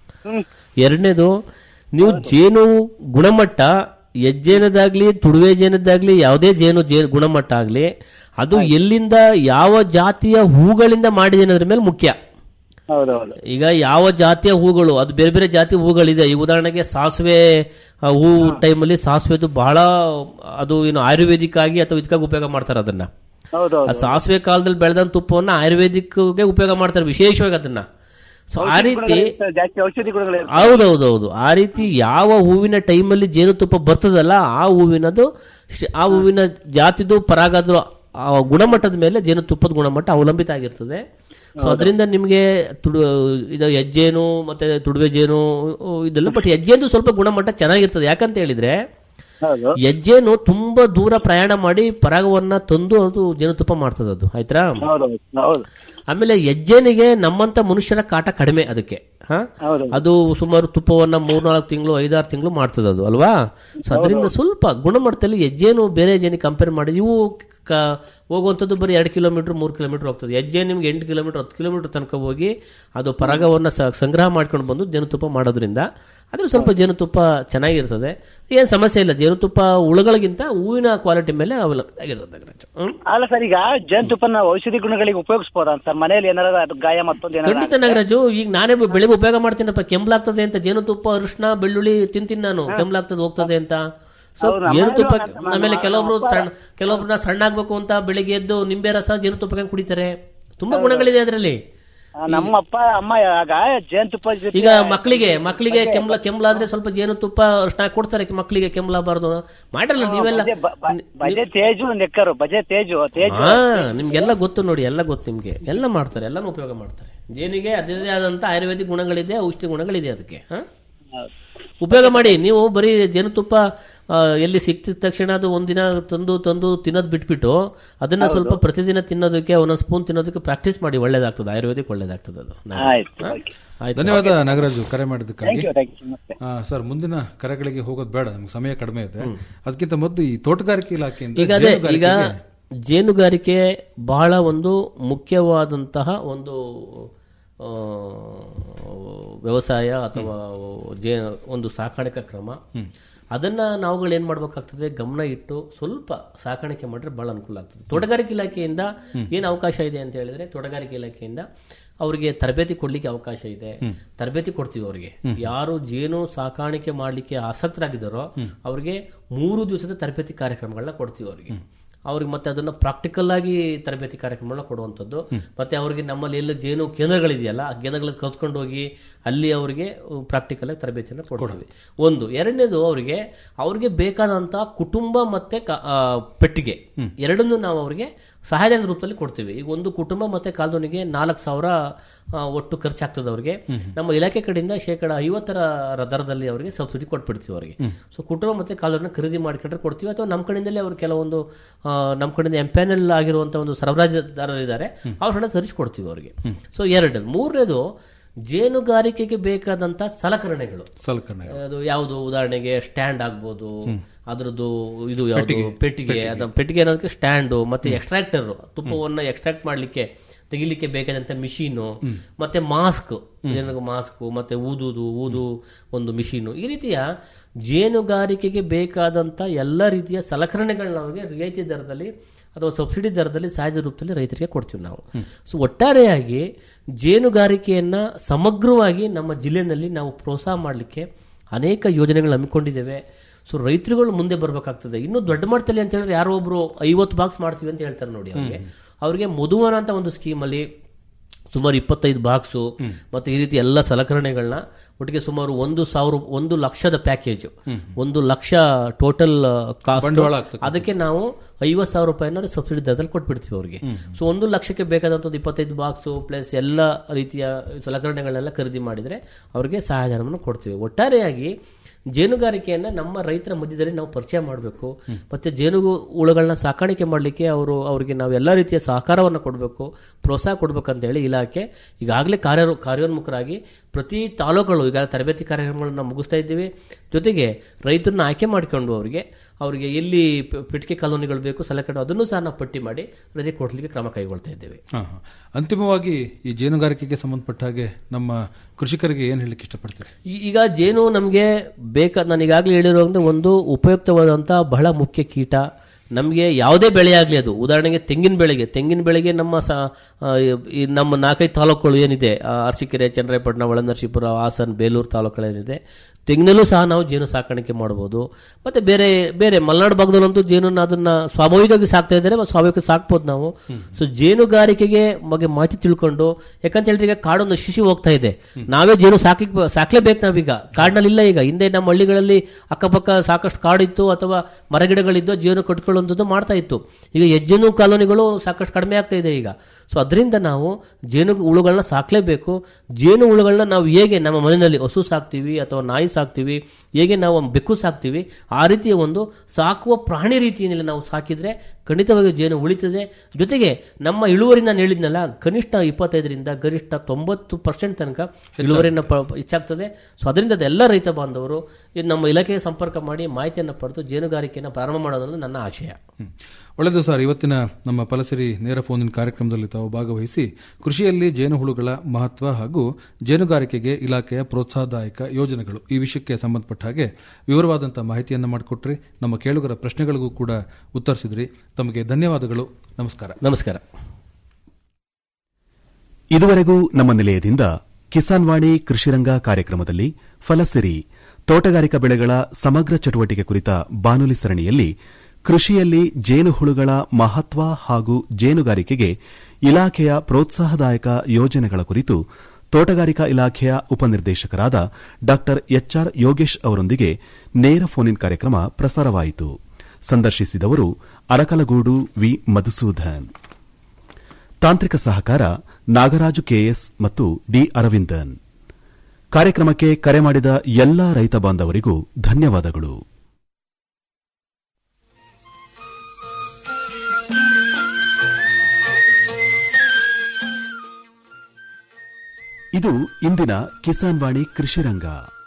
ಎರಡನೇದು ನೀವು ಜೇನು ಗುಣಮಟ್ಟ ಹೆಜ್ಜೇನದಾಗ್ಲಿ ತುಡುವೆ ಜೇನದಾಗ್ಲಿ ಯಾವುದೇ ಜೇನು ಜೇನು ಗುಣಮಟ್ಟ ಆಗ್ಲಿ ಅದು ಎಲ್ಲಿಂದ ಯಾವ ಜಾತಿಯ ಹೂಗಳಿಂದ ಮಾಡಿದೆ ಅನ್ನೋದ್ರ ಮೇಲೆ ಮುಖ್ಯ ಹೌದೌದು ಈಗ ಯಾವ ಜಾತಿಯ ಹೂಗಳು ಅದು ಬೇರೆ ಬೇರೆ ಜಾತಿ ಹೂಗಳಿದೆ ಈ ಉದಾಹರಣೆಗೆ ಸಾಸಿವೆ ಆ, ಹೂ ಟೈಮಲ್ಲಿ ಸಾಸಿವೆದು ಬಹಳ ಅದು ಏನು ಆಯುರ್ವೇದಿಕ್ ಆಗಿ ಅಥವಾ ಇದಕ್ಕಾಗಿ ಉಪಯೋಗ ಮಾಡ್ತಾರೆ ಅದನ್ನ ಆ ಹೌದೌದು ಸಾಸಿವೆ ಕಾಲದಲ್ಲಿ ಬೆಳೆದ ತುಪ್ಪವನ್ನ ಆಯುರ್ವೇದಿಕ್ಗೆ ಉಪಯೋಗ ಮಾಡ್ತಾರೆ ವಿಶೇಷವಾಗಿ ಅದನ್ನ ಸೊ ಆ ರೀತಿ ಜಾಸ್ತಿ ಔಷಧಿ ಗುಣಗಳು ಇರ್ತವೆ. ಹೌದೌದೌದು ಆ ರೀತಿ ಯಾವ ಹೂವಿನ ಟೈಮಲ್ಲಿ ಜೇನುತುಪ್ಪ ಬರ್ತದಲ್ಲ ಆ ಹೂವಿನದು ಶ- ಆ ಹೂವಿನ ಜಾತಿದು ಪರಾಗದು ಆ ಗುಣಮಟ್ಟದ ಮೇಲೆ ಜೇನುತುಪ್ಪದ ಗುಣಮಟ್ಟ ಅವಲಂಬಿತ ಆಗಿರ್ತದೆ ಸೊ ಅದರಿಂದ ನಿಮಗೆ ತುಡು ಇದು ಹೆಜ್ಜೇನು ಮತ್ತೆ ತುಡುವೆ ಜೇನು ಇದೆಲ್ಲ ಬಟ್ ಹೆಜ್ಜೇನು ಸ್ವಲ್ಪ ಗುಣಮಟ್ಟ ಚೆನ್ನಾಗಿರ್ತದೆ ಯಾಕಂತ ಹೇಳಿದ್ರೆ ಹೌದು ಹೆಜ್ಜೇನು ತುಂಬಾ ದೂರ ಪ್ರಯಾಣ ಮಾಡಿ ಪರಾಗವನ್ನ ತಂದು ಅದು ಜೇನುತುಪ್ಪ ಮಾಡ್ತದೆ ಅದು ಆಯ್ತಾ ಹೌದೌದು ಹೌದು ಆಮೇಲೆ ಹೆಜ್ಜೇನಿಗೆ ನಮ್ಮಂತ ಮನುಷ್ಯರ ಕಾಟ ಕಡಿಮೆ ಅದಕ್ಕೆ ಹಾ ಹೌದು ಅದು ಸುಮಾರು ತುಪ್ಪವನ್ನ ಮೂರ್ನಾಲ್ಕು ತಿಂಗಳು ಐದಾರು ತಿಂಗಳು ಮಾಡ್ತದೆ ಅದು ಅಲ್ವಾ ಸೊ ಅದರಿಂದ ಸ್ವಲ್ಪ ಗುಣಮಟ್ಟದಲ್ಲಿ ಹೆಜ್ಜೇನು ಬೇರೆ ಹೆಜ್ಜೇನಿಗೆ ಕಂಪೇರ್ ಮಾಡಿ ಇವು ಕ- ಹೋಗುವಂಥದ್ದು ಬರೀ ಎರಡು ಕಿಲೋಮೀಟರ್ ಮೂರು ಕಿಲೋಮೀಟರ್ ಹೋಗ್ತದೆ ಹೆಜ್ಜೆ ನಿಮ್ಗೆ ಎಂಟು ಕಿಲೋಮೀಟರ್ ಹತ್ತು ಕಿಲೋಮೀಟರ್ ತನಕ ಹೋಗಿ ಅದು ಪರಾಗವನ್ನ ಸ- ಸಂಗ್ರಹ ಮಾಡ್ಕೊಂಡು ಬಂದು ಜೇನುತುಪ್ಪ ಮಾಡೋದ್ರಿಂದ ಅದ್ರ ಸ್ವಲ್ಪ ಜೇನುತುಪ್ಪ ಚೆನ್ನಾಗಿರ್ತದೆ ಏನು ಸಮಸ್ಯೆ ಇಲ್ಲ ಜೇನುತುಪ್ಪ ಹುಳುಗಳಿಗಿಂತ ಹೂವಿನ ಕ್ವಾಲಿಟಿ ಮೇಲೆ ಅವಲಂಬಿತ ಆಗಿರ್ತದೆ ನಾಗರಾಜ್. ಹ್ಮ್ ಅಲ್ಲ ಸರ್ ಈಗ ಜೇನುತುಪ್ಪ ನಾವು ಔಷಧಿ ಗುಣಗಳಿಗೆ ಉಪಯೋಗಿಸಬಹುದಾ ಸರ್ ಮನೆಯಲ್ಲಿ ಏನಾರ ಅದು ಗಾಯ ಮತ್ತೊಂದು ಏನಾರ ಖಂಡಿತ ನಾಗರಾಜು ಈಗ ನಾನೇ ಬೆ- ಬೆಳಿಗ್ಗೆ ಉಪಯೋಗ ಮಾಡ್ತೀನಪ್ಪ ಕೆಂಬ್ಲಾಗ್ತದೆ ಅಂತ ಜೇನುತುಪ್ಪ ಅರಿಶಿನ ಬೆಳ್ಳುಳ್ಳಿ ತಿಂತೀನಿ ನಾನು ಕೆಂಬ್ಲಾಗ್ತದೆ ಹೋಗ್ತದೆ ಅಂತ ಸೊ ಹೌದು, ನಮ್ಮ ಜೇನುತುಪ್ಪ ಮನೇಲೂ ನಮ್ಮ- ಆಮೇಲೆ ನಮ್ಮ ಕೆಲವೊಬ್ರು ಅಪ್ಪ- ಸಣ್ಣ ಕೆಲವೊಬ್ರನ್ನ ಸಣ್ಣ ಆಗ್ಬೇಕು ಅಂತ ಬೆಳಿಗ್ಗೆ ಎದ್ದು ನಿಂಬೆ ರಸ ಜೇನುತುಪ್ಪಕ್ಕೆ ಕುಡಿತಾರೆ ತುಂಬಾ ಗುಣಗಳಿದೆ ಅದರಲ್ಲಿ ಆ, ನಮ್ಮ ಅಪ್ಪ ಅಮ್ಮ ಆಗ ಜೇನುತುಪ್ಪ ಜೊತೆ ಈಗ ಮಕ್ಕಳಿಗೆ ಮಕ್ಕಳಿಗೆ ಕೆಮ್ಲ ಕೆಮ್ಲಾದ್ರೆ ಸ್ವಲ್ಪ ಜೇನುತುಪ್ಪ ಅರ್ಶನ ಕೊಡ್ತಾರೆ ಮಕ್ಕಳಿಗೆ ಕೆಮ್ಲಾಬಾರ್ದು ಮಾಡಿರಲ್ಲ ನೀವೆಲ್ಲ ಬಜೆ- ಬ- ಬ- ಬಜೆ ತೇಜು ನೆಕ್ಕರು ಬಜೆ ತೇಜು ತೇಜು ಹಾ ನಿಮ್ಗೆಲ್ಲ ಗೊತ್ತು ನೋಡಿ ಎಲ್ಲ ಗೊತ್ತು ನಿಮ್ಗೆ ಎಲ್ಲ ಮಾಡ್ತಾರೆ ಎಲ್ಲಾನು ಉಪಯೋಗ ಮಾಡ್ತಾರೆ ಜೇನಿಗೆ ಅದೇ ಆದಂತ ಆಯುರ್ವೇದಿಕ್ ಗುಣಗಳಿದೆ ಔಷಧಿ ಗುಣಗಳಿದೆ ಅದಕ್ಕೆ ಹಾ ಉಪಯೋಗ ಮಾಡಿ ನೀವು ಬರೀ ಜೇನುತುಪ್ಪ ಆ, ಎಲ್ಲಿ ಸಿಕ್ತಿದ ತಕ್ಷಣ ಅದು ಒಂದಿನ ತಂದು ತಂದು ತಿನ್ನೋದು ಬಿಟ್ಬಿಟ್ಟು ಅದನ್ನ ಸ್ವಲ್ಪ ಪ್ರತಿದಿನ ತಿನ್ನೋದಕ್ಕೆ ಒಂದೊಂದು ಸ್ಪೂನ್ ತಿನ್ನೋದಕ್ಕೆ ಪ್ರಾಕ್ಟೀಸ್ ಮಾಡಿ ಒಳ್ಳೇದಾಗ್ತದೆ ಆಯುರ್ವೇದಿಕ್ ಒಳ್ಳೇದಾಗ್ತದೆ ಅದು ಆಯ್ತು, ಹಾ? ಆಯ್ತು. ಧನ್ಯವಾದ ನಾಗರಾಜು ಕರೆ ಮಾಡಿದ್ದಕ್ಕಾಗಿ Thank you, thank you, ನಮಸ್ತೆ. ಆ, ಸರ್ ಮುಂದಿನ ಕರೆಗಳಿಗೆ ಹೋಗೋದು ಬೇಡ ನಮ್ಗೆ ಸಮಯ ಕಡಿಮೆ ಇದೆ ಅದಕ್ಕಿಂತ ಮೊದಲು ಈ ತೋಟಗಾರಿಕೆ ಇಲಾಖೆಯಿಂದ ಈಗ ಅದೇ ಈಗ ಜೇನುಗಾರಿಕೆಗೆ ಜೇನುಗಾರಿಕೆ ಬಹಳ ಒಂದು ಮುಖ್ಯವಾದಂತಹ ಒಂದು ಆ, ವ್ಯವಸಾಯ ಅಥವಾ ಜೇ ಒಂದು ಸಾಕಾಣಿಕಾ ಕ್ರಮ ಅದನ್ನ ನಾವುಗಳು ಏನ್ ಮಾಡ್ಬೇಕಾಗ್ತದೆ ಗಮನ ಇಟ್ಟು ಸ್ವಲ್ಪ ಸಾಕಾಣಿಕೆ ಮಾಡಿದ್ರೆ ಬಹಳ ಅನುಕೂಲ ಆಗ್ತದೆ ತೋಟಗಾರಿಕೆ ಇಲಾಖೆಯಿಂದ ಏನು ಅವಕಾಶ ಇದೆ ಅಂತ ಹೇಳಿದ್ರೆ ತೋಟಗಾರಿಕೆ ಇಲಾಖೆಯಿಂದ ಅವರಿಗೆ ತರಬೇತಿ ಕೊಡ್ಲಿಕ್ಕೆ ಅವಕಾಶ ಇದೆ ತರಬೇತಿ ಕೊಡ್ತೀವಿ ಅವರಿಗೆ ಯಾರು ಜೇನು ಸಾಕಾಣಿಕೆ ಮಾಡ್ಲಿಕ್ಕೆ ಆಸಕ್ತರಾಗಿದ್ದಾರೋ ಅವರಿಗೆ ಮೂರು ದಿವಸದ ತರಬೇತಿ ಕಾರ್ಯಕ್ರಮಗಳನ್ನ ಕೊಡ್ತೀವಿ ಅವರಿಗೆ ಅವ್ರಿಗೆ ಮತ್ತೆ ಅದನ್ನ ಪ್ರಾಕ್ಟಿಕಲ್ ಆಗಿ ತರಬೇತಿ ಕಾರ್ಯಕ್ರಮಗಳನ್ನ ಕೊಡುವಂಥದ್ದು ಮತ್ತೆ ಅವರಿಗೆ ನಮ್ಮಲ್ಲಿ ಎಲ್ಲ ಜೇನು ಕೇಂದ್ರಗಳಿದೆಯಲ್ಲ ಆ ಕೇಂದ್ರಗಳಿಗೆ ಕಲ್ತ್ಕೊಂಡು ಹೋಗಿ ಅಲ್ಲಿ ಅವರಿಗೆ ಪ್ರಾಕ್ಟಿಕಲ್ ಆಗಿ ತರಬೇತಿಯನ್ನು ಕೊಡ್ತೀವಿ ಒಂದು ಎರಡನೇದು ಅವರಿಗೆ ಅವ್ರಿಗೆ ಬೇಕಾದಂತ ಕುಟುಂಬ ಮತ್ತೆ ಕ- ಆ, ಪೆಟ್ಟಿಗೆ ಎರಡನ್ನೂ ನಾವು ಅವರಿಗೆ ಸಹಾಯಧನದ ರೂಪದಲ್ಲಿ ಕೊಡ್ತೀವಿ ಈಗ ಒಂದು ಕುಟುಂಬ ಮತ್ತೆ ಕಾಲ್ದೋನಿಗೆ ನಾಲ್ಕು ಸಾವಿರ ಆ, ಒಟ್ಟು ಖರ್ಚಾಗ್ತದೆ ಅವರಿಗೆ ನಮ್ಮ ಇಲಾಖೆ ಕಡೆಯಿಂದ ಶೇಕಡ ಐವತ್ತರ ದರದಲ್ಲಿ ಅವರಿಗೆ ಸಬ್ಸಿಡಿ ಕೊಟ್ಬಿಡ್ತೀವಿ ಅವರಿಗೆ ಸೊ ಕುಟುಂಬ ಮತ್ತೆ ಕಾಲೋನ ಖರೀದಿ ಮಾಡ್ಕೊಂಡ್ರೆ ಕೊಡ್ತೀವಿ ಅಥವಾ ನಮ್ಮ ಕಡೆಯಿಂದಲೇ ಅವ್ರು ಕೆಲವೊಂದು ಆ, ನಮ್ಮ ಕಡೆಯಿಂದ ಎಂಪ್ಯಾನಲ್ ಆಗಿರುವಂತ ಒಂದು ಸರಬರಾಜುದಾರರು ಇದ್ದಾರೆ ಅವ್ರ ಹಣ ತರಿಸ್ಕೊಡ್ತೀವಿ ಅವರಿಗೆ ಸೊ ಎರಡು ಮೂರನೇದು ಜೇನುಗಾರಿಕೆಗೆ ಬೇಕಾದಂತ ಸಲಕರಣೆಗಳು ಸಲಕರಣೆ ಅದು ಯಾವುದು ಉದಾಹರಣೆಗೆ ಸ್ಟ್ಯಾಂಡ್ ಆಗ್ಬೋದು ಅದ್ರದ್ದು ಇದು ಯಾವುದು ಪೆಟ್ಟಿಗೆ ಅದ ಪೆಟ್ಟಿಗೆ ಅನ್ನೋದಕ್ಕೆ ಸ್ಟ್ಯಾಂಡು ಮತ್ತೆ ಎಕ್ಸ್ಟ್ರಾಕ್ಟರ್ ತುಪ್ಪವನ್ನ ಎಕ್ಸ್ಟ್ರಾಕ್ಟ್ ಮಾಡ್ಲಿಕ್ಕೆ ತೆಗಿಲಿಕ್ಕೆ ಬೇಕಾದಂತ ಮಿಷಿನು ಮತ್ತೆ ಮಾಸ್ಕ್ ಮಾಸ್ಕ್ ಮತ್ತೆ ಊದುದು ಊದು ಒಂದು ಮಿಷಿನು ಈ ರೀತಿಯ ಜೇನುಗಾರಿಕೆಗೆ ಬೇಕಾದಂತ ಎಲ್ಲ ರೀತಿಯ ಸಲಕರಣೆಗಳನ್ನ ಅವ್ರಿಗೆ ರಿಯಾಯಿತಿ ದರದಲ್ಲಿ ಅಥವಾ ಸಬ್ಸಿಡಿ ದರದಲ್ಲಿ ಸಹಜ ರೂಪದಲ್ಲಿ ರೈತರಿಗೆ ಕೊಡ್ತೀವಿ ನಾವು ಸೊ ಒಟ್ಟಾರೆಯಾಗಿ ಜೇನುಗಾರಿಕೆಯನ್ನ ಸಮಗ್ರವಾಗಿ ನಮ್ಮ ಜಿಲ್ಲೆಯಲ್ಲಿ ನಾವು ಪ್ರೋತ್ಸಾಹ ಮಾಡಲಿಕ್ಕೆ ಅನೇಕ ಯೋಜನೆಗಳು ಹಮ್ಮಿಕೊಂಡಿದ್ದೇವೆ ಸೊ ರೈತರುಗಳು ಮುಂದೆ ಬರಬೇಕಾಗ್ತದೆ ಇನ್ನು ದೊಡ್ಡ ಮಟ್ಟದಲ್ಲಿ ಅಂತ ಹೇಳಿದ್ರೆ ಯಾರೋ ಒಬ್ರು ಐವತ್ತು ಬಾಕ್ಸ್ ಮಾಡ್ತೀವಿ ಅಂತ ಹೇಳ್ತಾರೆ ನೋಡಿ ಅವ್ರಿಗೆ ಅವ್ರಿಗೆ ಮಧುವನ ಅಂತ ಒಂದು ಸ್ಕೀಮಲ್ಲಿ ಸುಮಾರು ಇಪ್ಪತ್ತೈದು ಬಾಕ್ಸು ಮತ್ತೆ ಈ ರೀತಿ ಎಲ್ಲ ಸಲಕರಣೆಗಳನ್ನ ಒಟ್ಟಿಗೆ ಸುಮಾರು ಒಂದು ಸಾವಿರ ಒಂದು ಲಕ್ಷದ ಪ್ಯಾಕೇಜ್ ಒಂದು ಲಕ್ಷ ಟೋಟಲ್ ಬಂಡವಾಳ ಕಾಸ್ಟ್ ಅದಕ್ಕೆ ನಾವು ಐವತ್ತು ಸಾವಿರ ರೂಪಾಯಿನ ಸಬ್ಸಿಡಿ ದರದಲ್ಲಿ ಕೊಟ್ಬಿಡ್ತೀವಿ ಅವ್ರಿಗೆ ಸೊ ಒಂದು ಲಕ್ಷಕ್ಕೆ ಬೇಕಾದಂಥದ್ದು ಇಪ್ಪತ್ತೈದು ಬಾಕ್ಸು ಪ್ಲಸ್ ಎಲ್ಲ ರೀತಿಯ ಸಲಕರಣೆಗಳನ್ನೆಲ್ಲ ಖರೀದಿ ಮಾಡಿದ್ರೆ ಅವರಿಗೆ ಸಹಾಯಧನವನ್ನು ಕೊಡ್ತೀವಿ ಒಟ್ಟಾರೆಯಾಗಿ ಜೇನುಗಾರಿಕೆಯನ್ನ ನಮ್ಮ ರೈತರ ಮಧ್ಯದಲ್ಲಿ ನಾವು ಪರಿಚಯ ಮಾಡಬೇಕು ಮತ್ತೆ ಜೇನು ಹುಳುಗಳನ್ನ ಸಾಕಾಣಿಕೆ ಮಾಡಲಿಕ್ಕೆ ಅವರು ಅವರಿಗೆ ನಾವು ಎಲ್ಲ ರೀತಿಯ ಸಹಕಾರವನ್ನು ಕೊಡಬೇಕು ಪ್ರೋತ್ಸಾಹ ಕೊಡ್ಬೇಕಂತ ಹೇಳಿ ಇಲಾಖೆ ಈಗಾಗಲೇ ಕಾರ್ಯ ಕಾರ್ಯೋನ್ಮುಖರಾಗಿ ಪ್ರತಿ ತಾಲೂಕುಗಳು ಈಗ ತರಬೇತಿ ಕಾರ್ಯಕ್ರಮಗಳನ್ನ ಮುಗಿಸ್ತಾ ಇದ್ದೀವಿ ಜೊತೆಗೆ ರೈತರನ್ನ ಆಯ್ಕೆ ಮಾಡಿಕೊಂಡು ಅವರಿಗೆ ಅವರಿಗೆ ಎಲ್ಲಿ ಪೆ- ಪೆಟ್ಟಿಗೆ ಕಾಲೋನಿಗಳು ಬೇಕು ಸಲಕರಣೆ ಅದನ್ನು ಸಹ ನಾವು ಪಟ್ಟಿ ಮಾಡಿ ರಜೆ ಕೊಡ್ಲಿಕ್ಕೆ ಕ್ರಮ ಕೈಗೊಳ್ತಾ ಇದ್ದೇವೆ ಹಾ, ಹಾ. ಅಂತಿಮವಾಗಿ ಈ ಜೇನುಗಾರಿಕೆಗೆ ಸಂಬಂಧಪಟ್ಟ ಹಾಗೆ ನಮ್ಮ ಕೃಷಿಕರಿಗೆ ಏನ್ ಹೇಳಲಿಕ್ಕೆ ಇಷ್ಟಪಡ್ತೀರಿ ಈ- ಈಗ ಜೇನು ನಮಗೆ ಬೇಕಾದ ನಾನು ಈಗಾಗಲೇ ಹೇಳಿರೋಂಗೆ ಒಂದು ಉಪಯುಕ್ತವಾದಂಥ ಬಹಳ ಮುಖ್ಯ ಕೀಟ ನಮಗೆ ಯಾವುದೇ ಬೆಳೆ ಆಗಲಿ ಅದು ಉದಾಹರಣೆಗೆ ತೆಂಗಿನ ಬೆಳೆಗೆ ತೆಂಗಿನ ಬೆಳೆಗೆ ನಮ್ಮ ಸ ಆ, ಈ ನಮ್ಮ ನಾಲ್ಕೈದು ತಾಲೂಕುಗಳು ಏನಿದೆ ಆ, ಅರಸೀಕೆರೆ ಚನ್ನರಾಯಪಟ್ಟಣ ಒಳನರಸೀಪುರ ಹಾಸನ್ ಬೇಲೂರು ತಾಲೂಕುಗಳೇನಿದೆ ತೆಂಗಿನಲ್ಲೂ ಸಹ ನಾವು ಜೇನು ಸಾಕಾಣಿಕೆ ಮಾಡಬಹುದು ಮತ್ತೆ ಬೇರೆ ಬೇರೆ ಮಲೆನಾಡು ಭಾಗದಲ್ಲಂತೂ ಜೇನನ್ನ ಅದನ್ನ ಸ್ವಾಭಾವಿಕವಾಗಿ ಸಾಕ್ತಾ ಇದ್ದಾರೆ ಮತ್ತೆ ಸ್ವಾಭಾವಿಕ ಸಾಕ್ಬೋದು ನಾವು ಸೊ ಜೇನುಗಾರಿಕೆಗೆ ಬಗ್ಗೆ ಮಾಹಿತಿ ತಿಳ್ಕೊಂಡು ಯಾಕಂತ ಹೇಳಿದ್ರೆ ಈಗ ಕಾಡೊಂದು ಶಿಶು ಹೋಗ್ತಾ ಇದೆ ನಾವೇ ಜೇನು ಸಾಕ್ಲಿಕ್ಕೆ ಸಾಕ್ಲೇಬೇಕು ನಾವೀಗ ಕಾಡಿನಲ್ಲಿ ಇಲ್ಲ ಈಗ ಹಿಂದೆ ನಮ್ಮ ಹಳ್ಳಿಗಳಲ್ಲಿ ಅಕ್ಕಪಕ್ಕ ಸಾಕಷ್ಟು ಕಾಡಿತ್ತು ಅಥವಾ ಮರಗಿಡಗಳಿದ್ದು ಜೇನು ಕಟ್ಕೊಳ್ಳುವಂಥದ್ದು ಮಾಡ್ತಾ ಇತ್ತು ಈಗ ಹೆಜ್ಜೆನು ಕಾಲೋನಿಗಳು ಸಾಕಷ್ಟು ಕಡಿಮೆ ಆಗ್ತಾ ಇದೆ ಈಗ ಸೊ ಅದರಿಂದ ನಾವು ಜೇನು ಹುಳುಗಳನ್ನ ಸಾಕ್ಲೇಬೇಕು ಜೇನು ಹುಳುಗಳನ್ನ ನಾವು ಹೇಗೆ ನಮ್ಮ ಮನೆಯಲ್ಲಿ ಹಸು ಸಾಕ್ತೀವಿ ಅಥವಾ ನಾಯಿ ಸಾಕ್ತೀವಿ ಹೇಗೆ ನಾವು ಬೆಕ್ಕು ಸಾಕ್ತೀವಿ ಆ ರೀತಿಯ ಒಂದು ಸಾಕುವ ಪ್ರಾಣಿ ರೀತಿಯಲ್ಲಿ ನಾವು ಸಾಕಿದ್ರೆ ಖಂಡಿತವಾಗಿ ಜೇನು ಉಳಿತದೆ ಜೊತೆಗೆ ನಮ್ಮ ಇಳುವರಿ ನಾನು ಹೇಳಿದ್ನಲ್ಲ ಕನಿಷ್ಠ ಇಪ್ಪತ್ತೈದರಿಂದ ಗರಿಷ್ಠ ತೊಂಬತ್ತು ಪರ್ಸೆಂಟ್ ತನಕ ಇಳುವರಿಯನ್ನು ಪ- ಹೆಚ್ಚಾಗ್ತದೆ ಸೊ ಅದರಿಂದ ಎಲ್ಲ ರೈತ ಬಾಂಧವರು ಇದು ನಮ್ಮ ಇಲಾಖೆಗೆ ಸಂಪರ್ಕ ಮಾಡಿ ಮಾಹಿತಿಯನ್ನು ಪಡೆದು ಜೇನುಗಾರಿಕೆಯನ್ನು ಪ್ರಾರಂಭ ಮಾಡೋದು ನನ್ನ ಆಶಯ ಒಳ್ಳೆಯದು ಸರ್ ಇವತ್ತಿನ ನಮ್ಮ ಫಲಸಿರಿ ನೇರ ಫೋನಿನ ಕಾರ್ಯಕ್ರಮದಲ್ಲಿ ತಾವು ಭಾಗವಹಿಸಿ ಕೃಷಿಯಲ್ಲಿ ಜೇನುಹುಳುಗಳ ಮಹತ್ವ ಹಾಗೂ ಜೇನುಗಾರಿಕೆಗೆ ಇಲಾಖೆಯ ಪ್ರೋತ್ಸಾಹದಾಯಕ ಯೋಜನೆಗಳು ಈ ವಿಷಯಕ್ಕೆ ಸಂಬಂಧಪಟ್ಟ ಹಾಗೆ ವಿವರವಾದಂತಹ ಮಾಹಿತಿಯನ್ನು ಮಾಡಿಕೊಟ್ರಿ ನಮ್ಮ ಕೇಳುಗರ ಪ್ರಶ್ನೆಗಳಿಗೂ ಕೂಡ ಉತ್ತರಿಸಿದ್ರಿ ತಮಗೆ ಧನ್ಯವಾದಗಳು ನಮಸ್ಕಾರ ನಮಸ್ಕಾರ ಇದುವರೆಗೂ ನಮ್ಮ ನಿಲಯದಿಂದ ಕಿಸಾನ್ ವಾಣಿ ಕೃಷಿರಂಗ ಕಾರ್ಯಕ್ರಮದಲ್ಲಿ ಫಲಸಿರಿ ತೋಟಗಾರಿಕಾ ಬೆಳೆಗಳ ಸಮಗ್ರ ಚಟುವಟಿಕೆ ಕುರಿತ ಬಾನುಲಿ ಸರಣಿಯಲ್ಲಿ ಕೃಷಿಯಲ್ಲಿ ಜೇನುಹುಳುಗಳ ಮಹತ್ವ ಹಾಗೂ ಜೇನುಗಾರಿಕೆಗೆ ಇಲಾಖೆಯ ಪ್ರೋತ್ಸಾಹದಾಯಕ ಯೋಜನೆಗಳ ಕುರಿತು ತೋಟಗಾರಿಕಾ ಇಲಾಖೆಯ ಉಪನಿರ್ದೇಶಕರಾದ ಡಾ ಎಚ್ಆರ್ ಯೋಗೇಶ್ ಅವರೊಂದಿಗೆ ನೇರ ಫೋನ್ ಇನ್ ಕಾರ್ಯಕ್ರಮ ಪ್ರಸಾರವಾಯಿತು ಸಂದರ್ಶಿಸಿದವರು ಅರಕಲಗೂಡು ವಿ ಮಧುಸೂದನ್ ತಾಂತ್ರಿಕ ಸಹಕಾರ ನಾಗರಾಜು ಕೆಎಸ್ ಮತ್ತು ಡಿ ಅರವಿಂದನ್ ಕಾರ್ಯಕ್ರಮಕ್ಕೆ ಕರೆ ಮಾಡಿದ ಎಲ್ಲಾ ರೈತ ಬಾಂಧವರಿಗೂ ಧನ್ಯವಾದಗಳು ಇದು ಇಂದಿನ ಕಿಸಾನ್ ವಾಣಿ ಕೃಷಿರಂಗ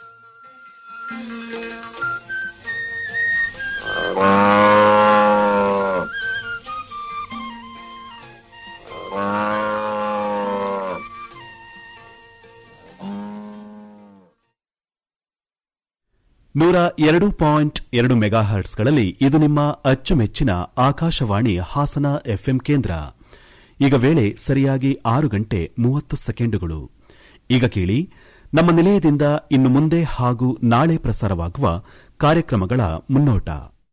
ನೂರ ಎರಡು ಪಾಯಿಂಟ್ ಎರಡು ಮೆಗಾಹರ್ಟ್ಸ್ಗಳಲ್ಲಿ ಇದು ನಿಮ್ಮ ಅಚ್ಚುಮೆಚ್ಚಿನ ಆಕಾಶವಾಣಿ ಹಾಸನ ಎಫ್ಎಂ ಕೇಂದ್ರ ಈಗ ವೇಳೆ ಸರಿಯಾಗಿ ಆರು ಗಂಟೆ ಮೂವತ್ತು ಸೆಕೆಂಡುಗಳು ಈಗ ಕೇಳಿ ನಮ್ಮ ನಿಲಯದಿಂದ ಇನ್ನು ಮುಂದೆ ಹಾಗೂ ನಾಳೆ ಪ್ರಸಾರವಾಗುವ ಕಾರ್ಯಕ್ರಮಗಳ ಮುನ್ನೋಟ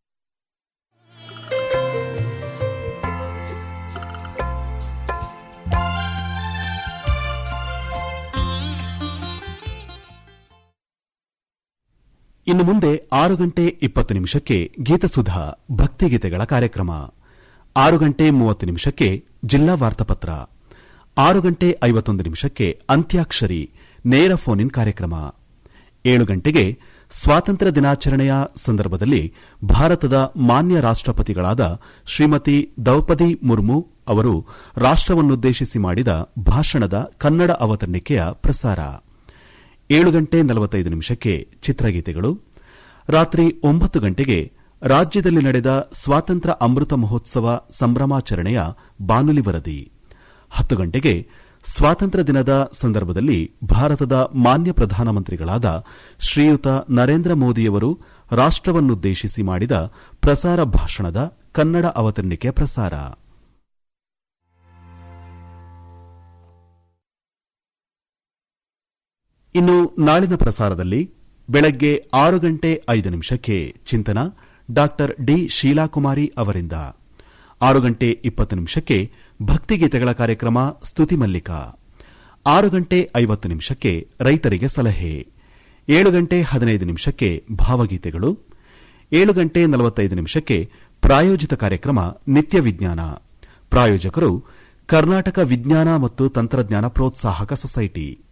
ಇನ್ನು ಮುಂದೆ ಆರು ಗಂಟೆ ಇಪ್ಪತ್ತು ನಿಮಿಷಕ್ಕೆ ಗೀತಸುಧಾ ಭಕ್ತಿಗೀತೆಗಳ ಕಾರ್ಯಕ್ರಮ ಆರು ಗಂಟೆ ಮೂವತ್ತು ನಿಮಿಷಕ್ಕೆ ಜಿಲ್ಲಾ ವಾರ್ತಾಪತ್ರ ಆರು ಗಂಟೆ ಐವತ್ತೊಂದು ನಿಮಿಷಕ್ಕೆ ಅಂತ್ಯಾಕ್ಷರಿ ನೇರ ಫೋನ್ ಇನ್ ಕಾರ್ಯಕ್ರಮ ಏಳು ಗಂಟೆಗೆ ಸ್ವಾತಂತ್ರ್ಯ ದಿನಾಚರಣೆಯ ಸಂದರ್ಭದಲ್ಲಿ ಭಾರತದ ಮಾನ್ಯ ರಾಷ್ಟಪತಿಗಳಾದ ಶ್ರೀಮತಿ ದ್ರೌಪದಿ ಮುರ್ಮು ಅವರು ರಾಷ್ಟವನ್ನುದ್ದೇಶಿಸಿ ಮಾಡಿದ ಭಾಷಣದ ಕನ್ನಡ ಅವತರಣಿಕೆಯ ಪ್ರಸಾರ ಏಳು ಗಂಟೆ ನಲವತ್ತೈದು ನಿಮಿಷಕ್ಕೆ ಚಿತ್ರಗೀತೆಗಳು ರಾತ್ರಿ ಒಂಬತ್ತು ಗಂಟೆಗೆ ರಾಜ್ಯದಲ್ಲಿ ನಡೆದ ಸ್ವಾತಂತ್ರ್ಯ ಅಮೃತ ಮಹೋತ್ಸವ ಸಂಭ್ರಮಾಚರಣೆಯ ಬಾನುಲಿ ವರದಿ ಹತ್ತು ಗಂಟೆಗೆ ಸ್ವಾತಂತ್ರ್ಯ ದಿನದ ಸಂದರ್ಭದಲ್ಲಿ ಭಾರತದ ಮಾನ್ಯ ಪ್ರಧಾನಮಂತ್ರಿಗಳಾದ ಶ್ರೀಯುತ ನರೇಂದ್ರ ಮೋದಿಯವರು ರಾಷ್ಟವನ್ನುದ್ದೇಶಿಸಿ ಮಾಡಿದ ಪ್ರಸಾರ ಭಾಷಣದ ಕನ್ನಡ ಅವತರಣಿಕೆ ಪ್ರಸಾರ ಇನ್ನು ನಾಳಿನ ಪ್ರಸಾರದಲ್ಲಿ ಬೆಳಗ್ಗೆ ಆರು ಗಂಟೆ ಐದು ನಿಮಿಷಕ್ಕೆ ಚಿಂತನ ಡಾಕ್ಟರ್ ಡಿ ಶೀಲಾಕುಮಾರಿ ಅವರಿಂದ ಆರು ಗಂಟೆ ಇಪ್ಪತ್ತು ನಿಮಿಷಕ್ಕೆ ಭಕ್ತಿಗೀತೆಗಳ ಕಾರ್ಯಕ್ರಮ ಸ್ತುತಿ ಮಲ್ಲಿಕ ಆರು ಗಂಟೆ ಐವತ್ತು ನಿಮಿಷಕ್ಕೆ ರೈತರಿಗೆ ಸಲಹೆ ಏಳು ಗಂಟೆ ಹದಿನೈದು ನಿಮಿಷಕ್ಕೆ ಭಾವಗೀತೆಗಳು ಏಳು ಗಂಟೆ ನಲವತ್ತೈದು ನಿಮಿಷಕ್ಕೆ ಪ್ರಾಯೋಜಿತ ಕಾರ್ಯಕ್ರಮ ನಿತ್ಯ ವಿಜ್ಞಾನ ಪ್ರಾಯೋಜಕರು ಕರ್ನಾಟಕ ವಿಜ್ಞಾನ ಮತ್ತು ತಂತ್ರಜ್ಞಾನ ಪ್ರೋತ್ಸಾಹಕ ಸೊಸೈಟಿ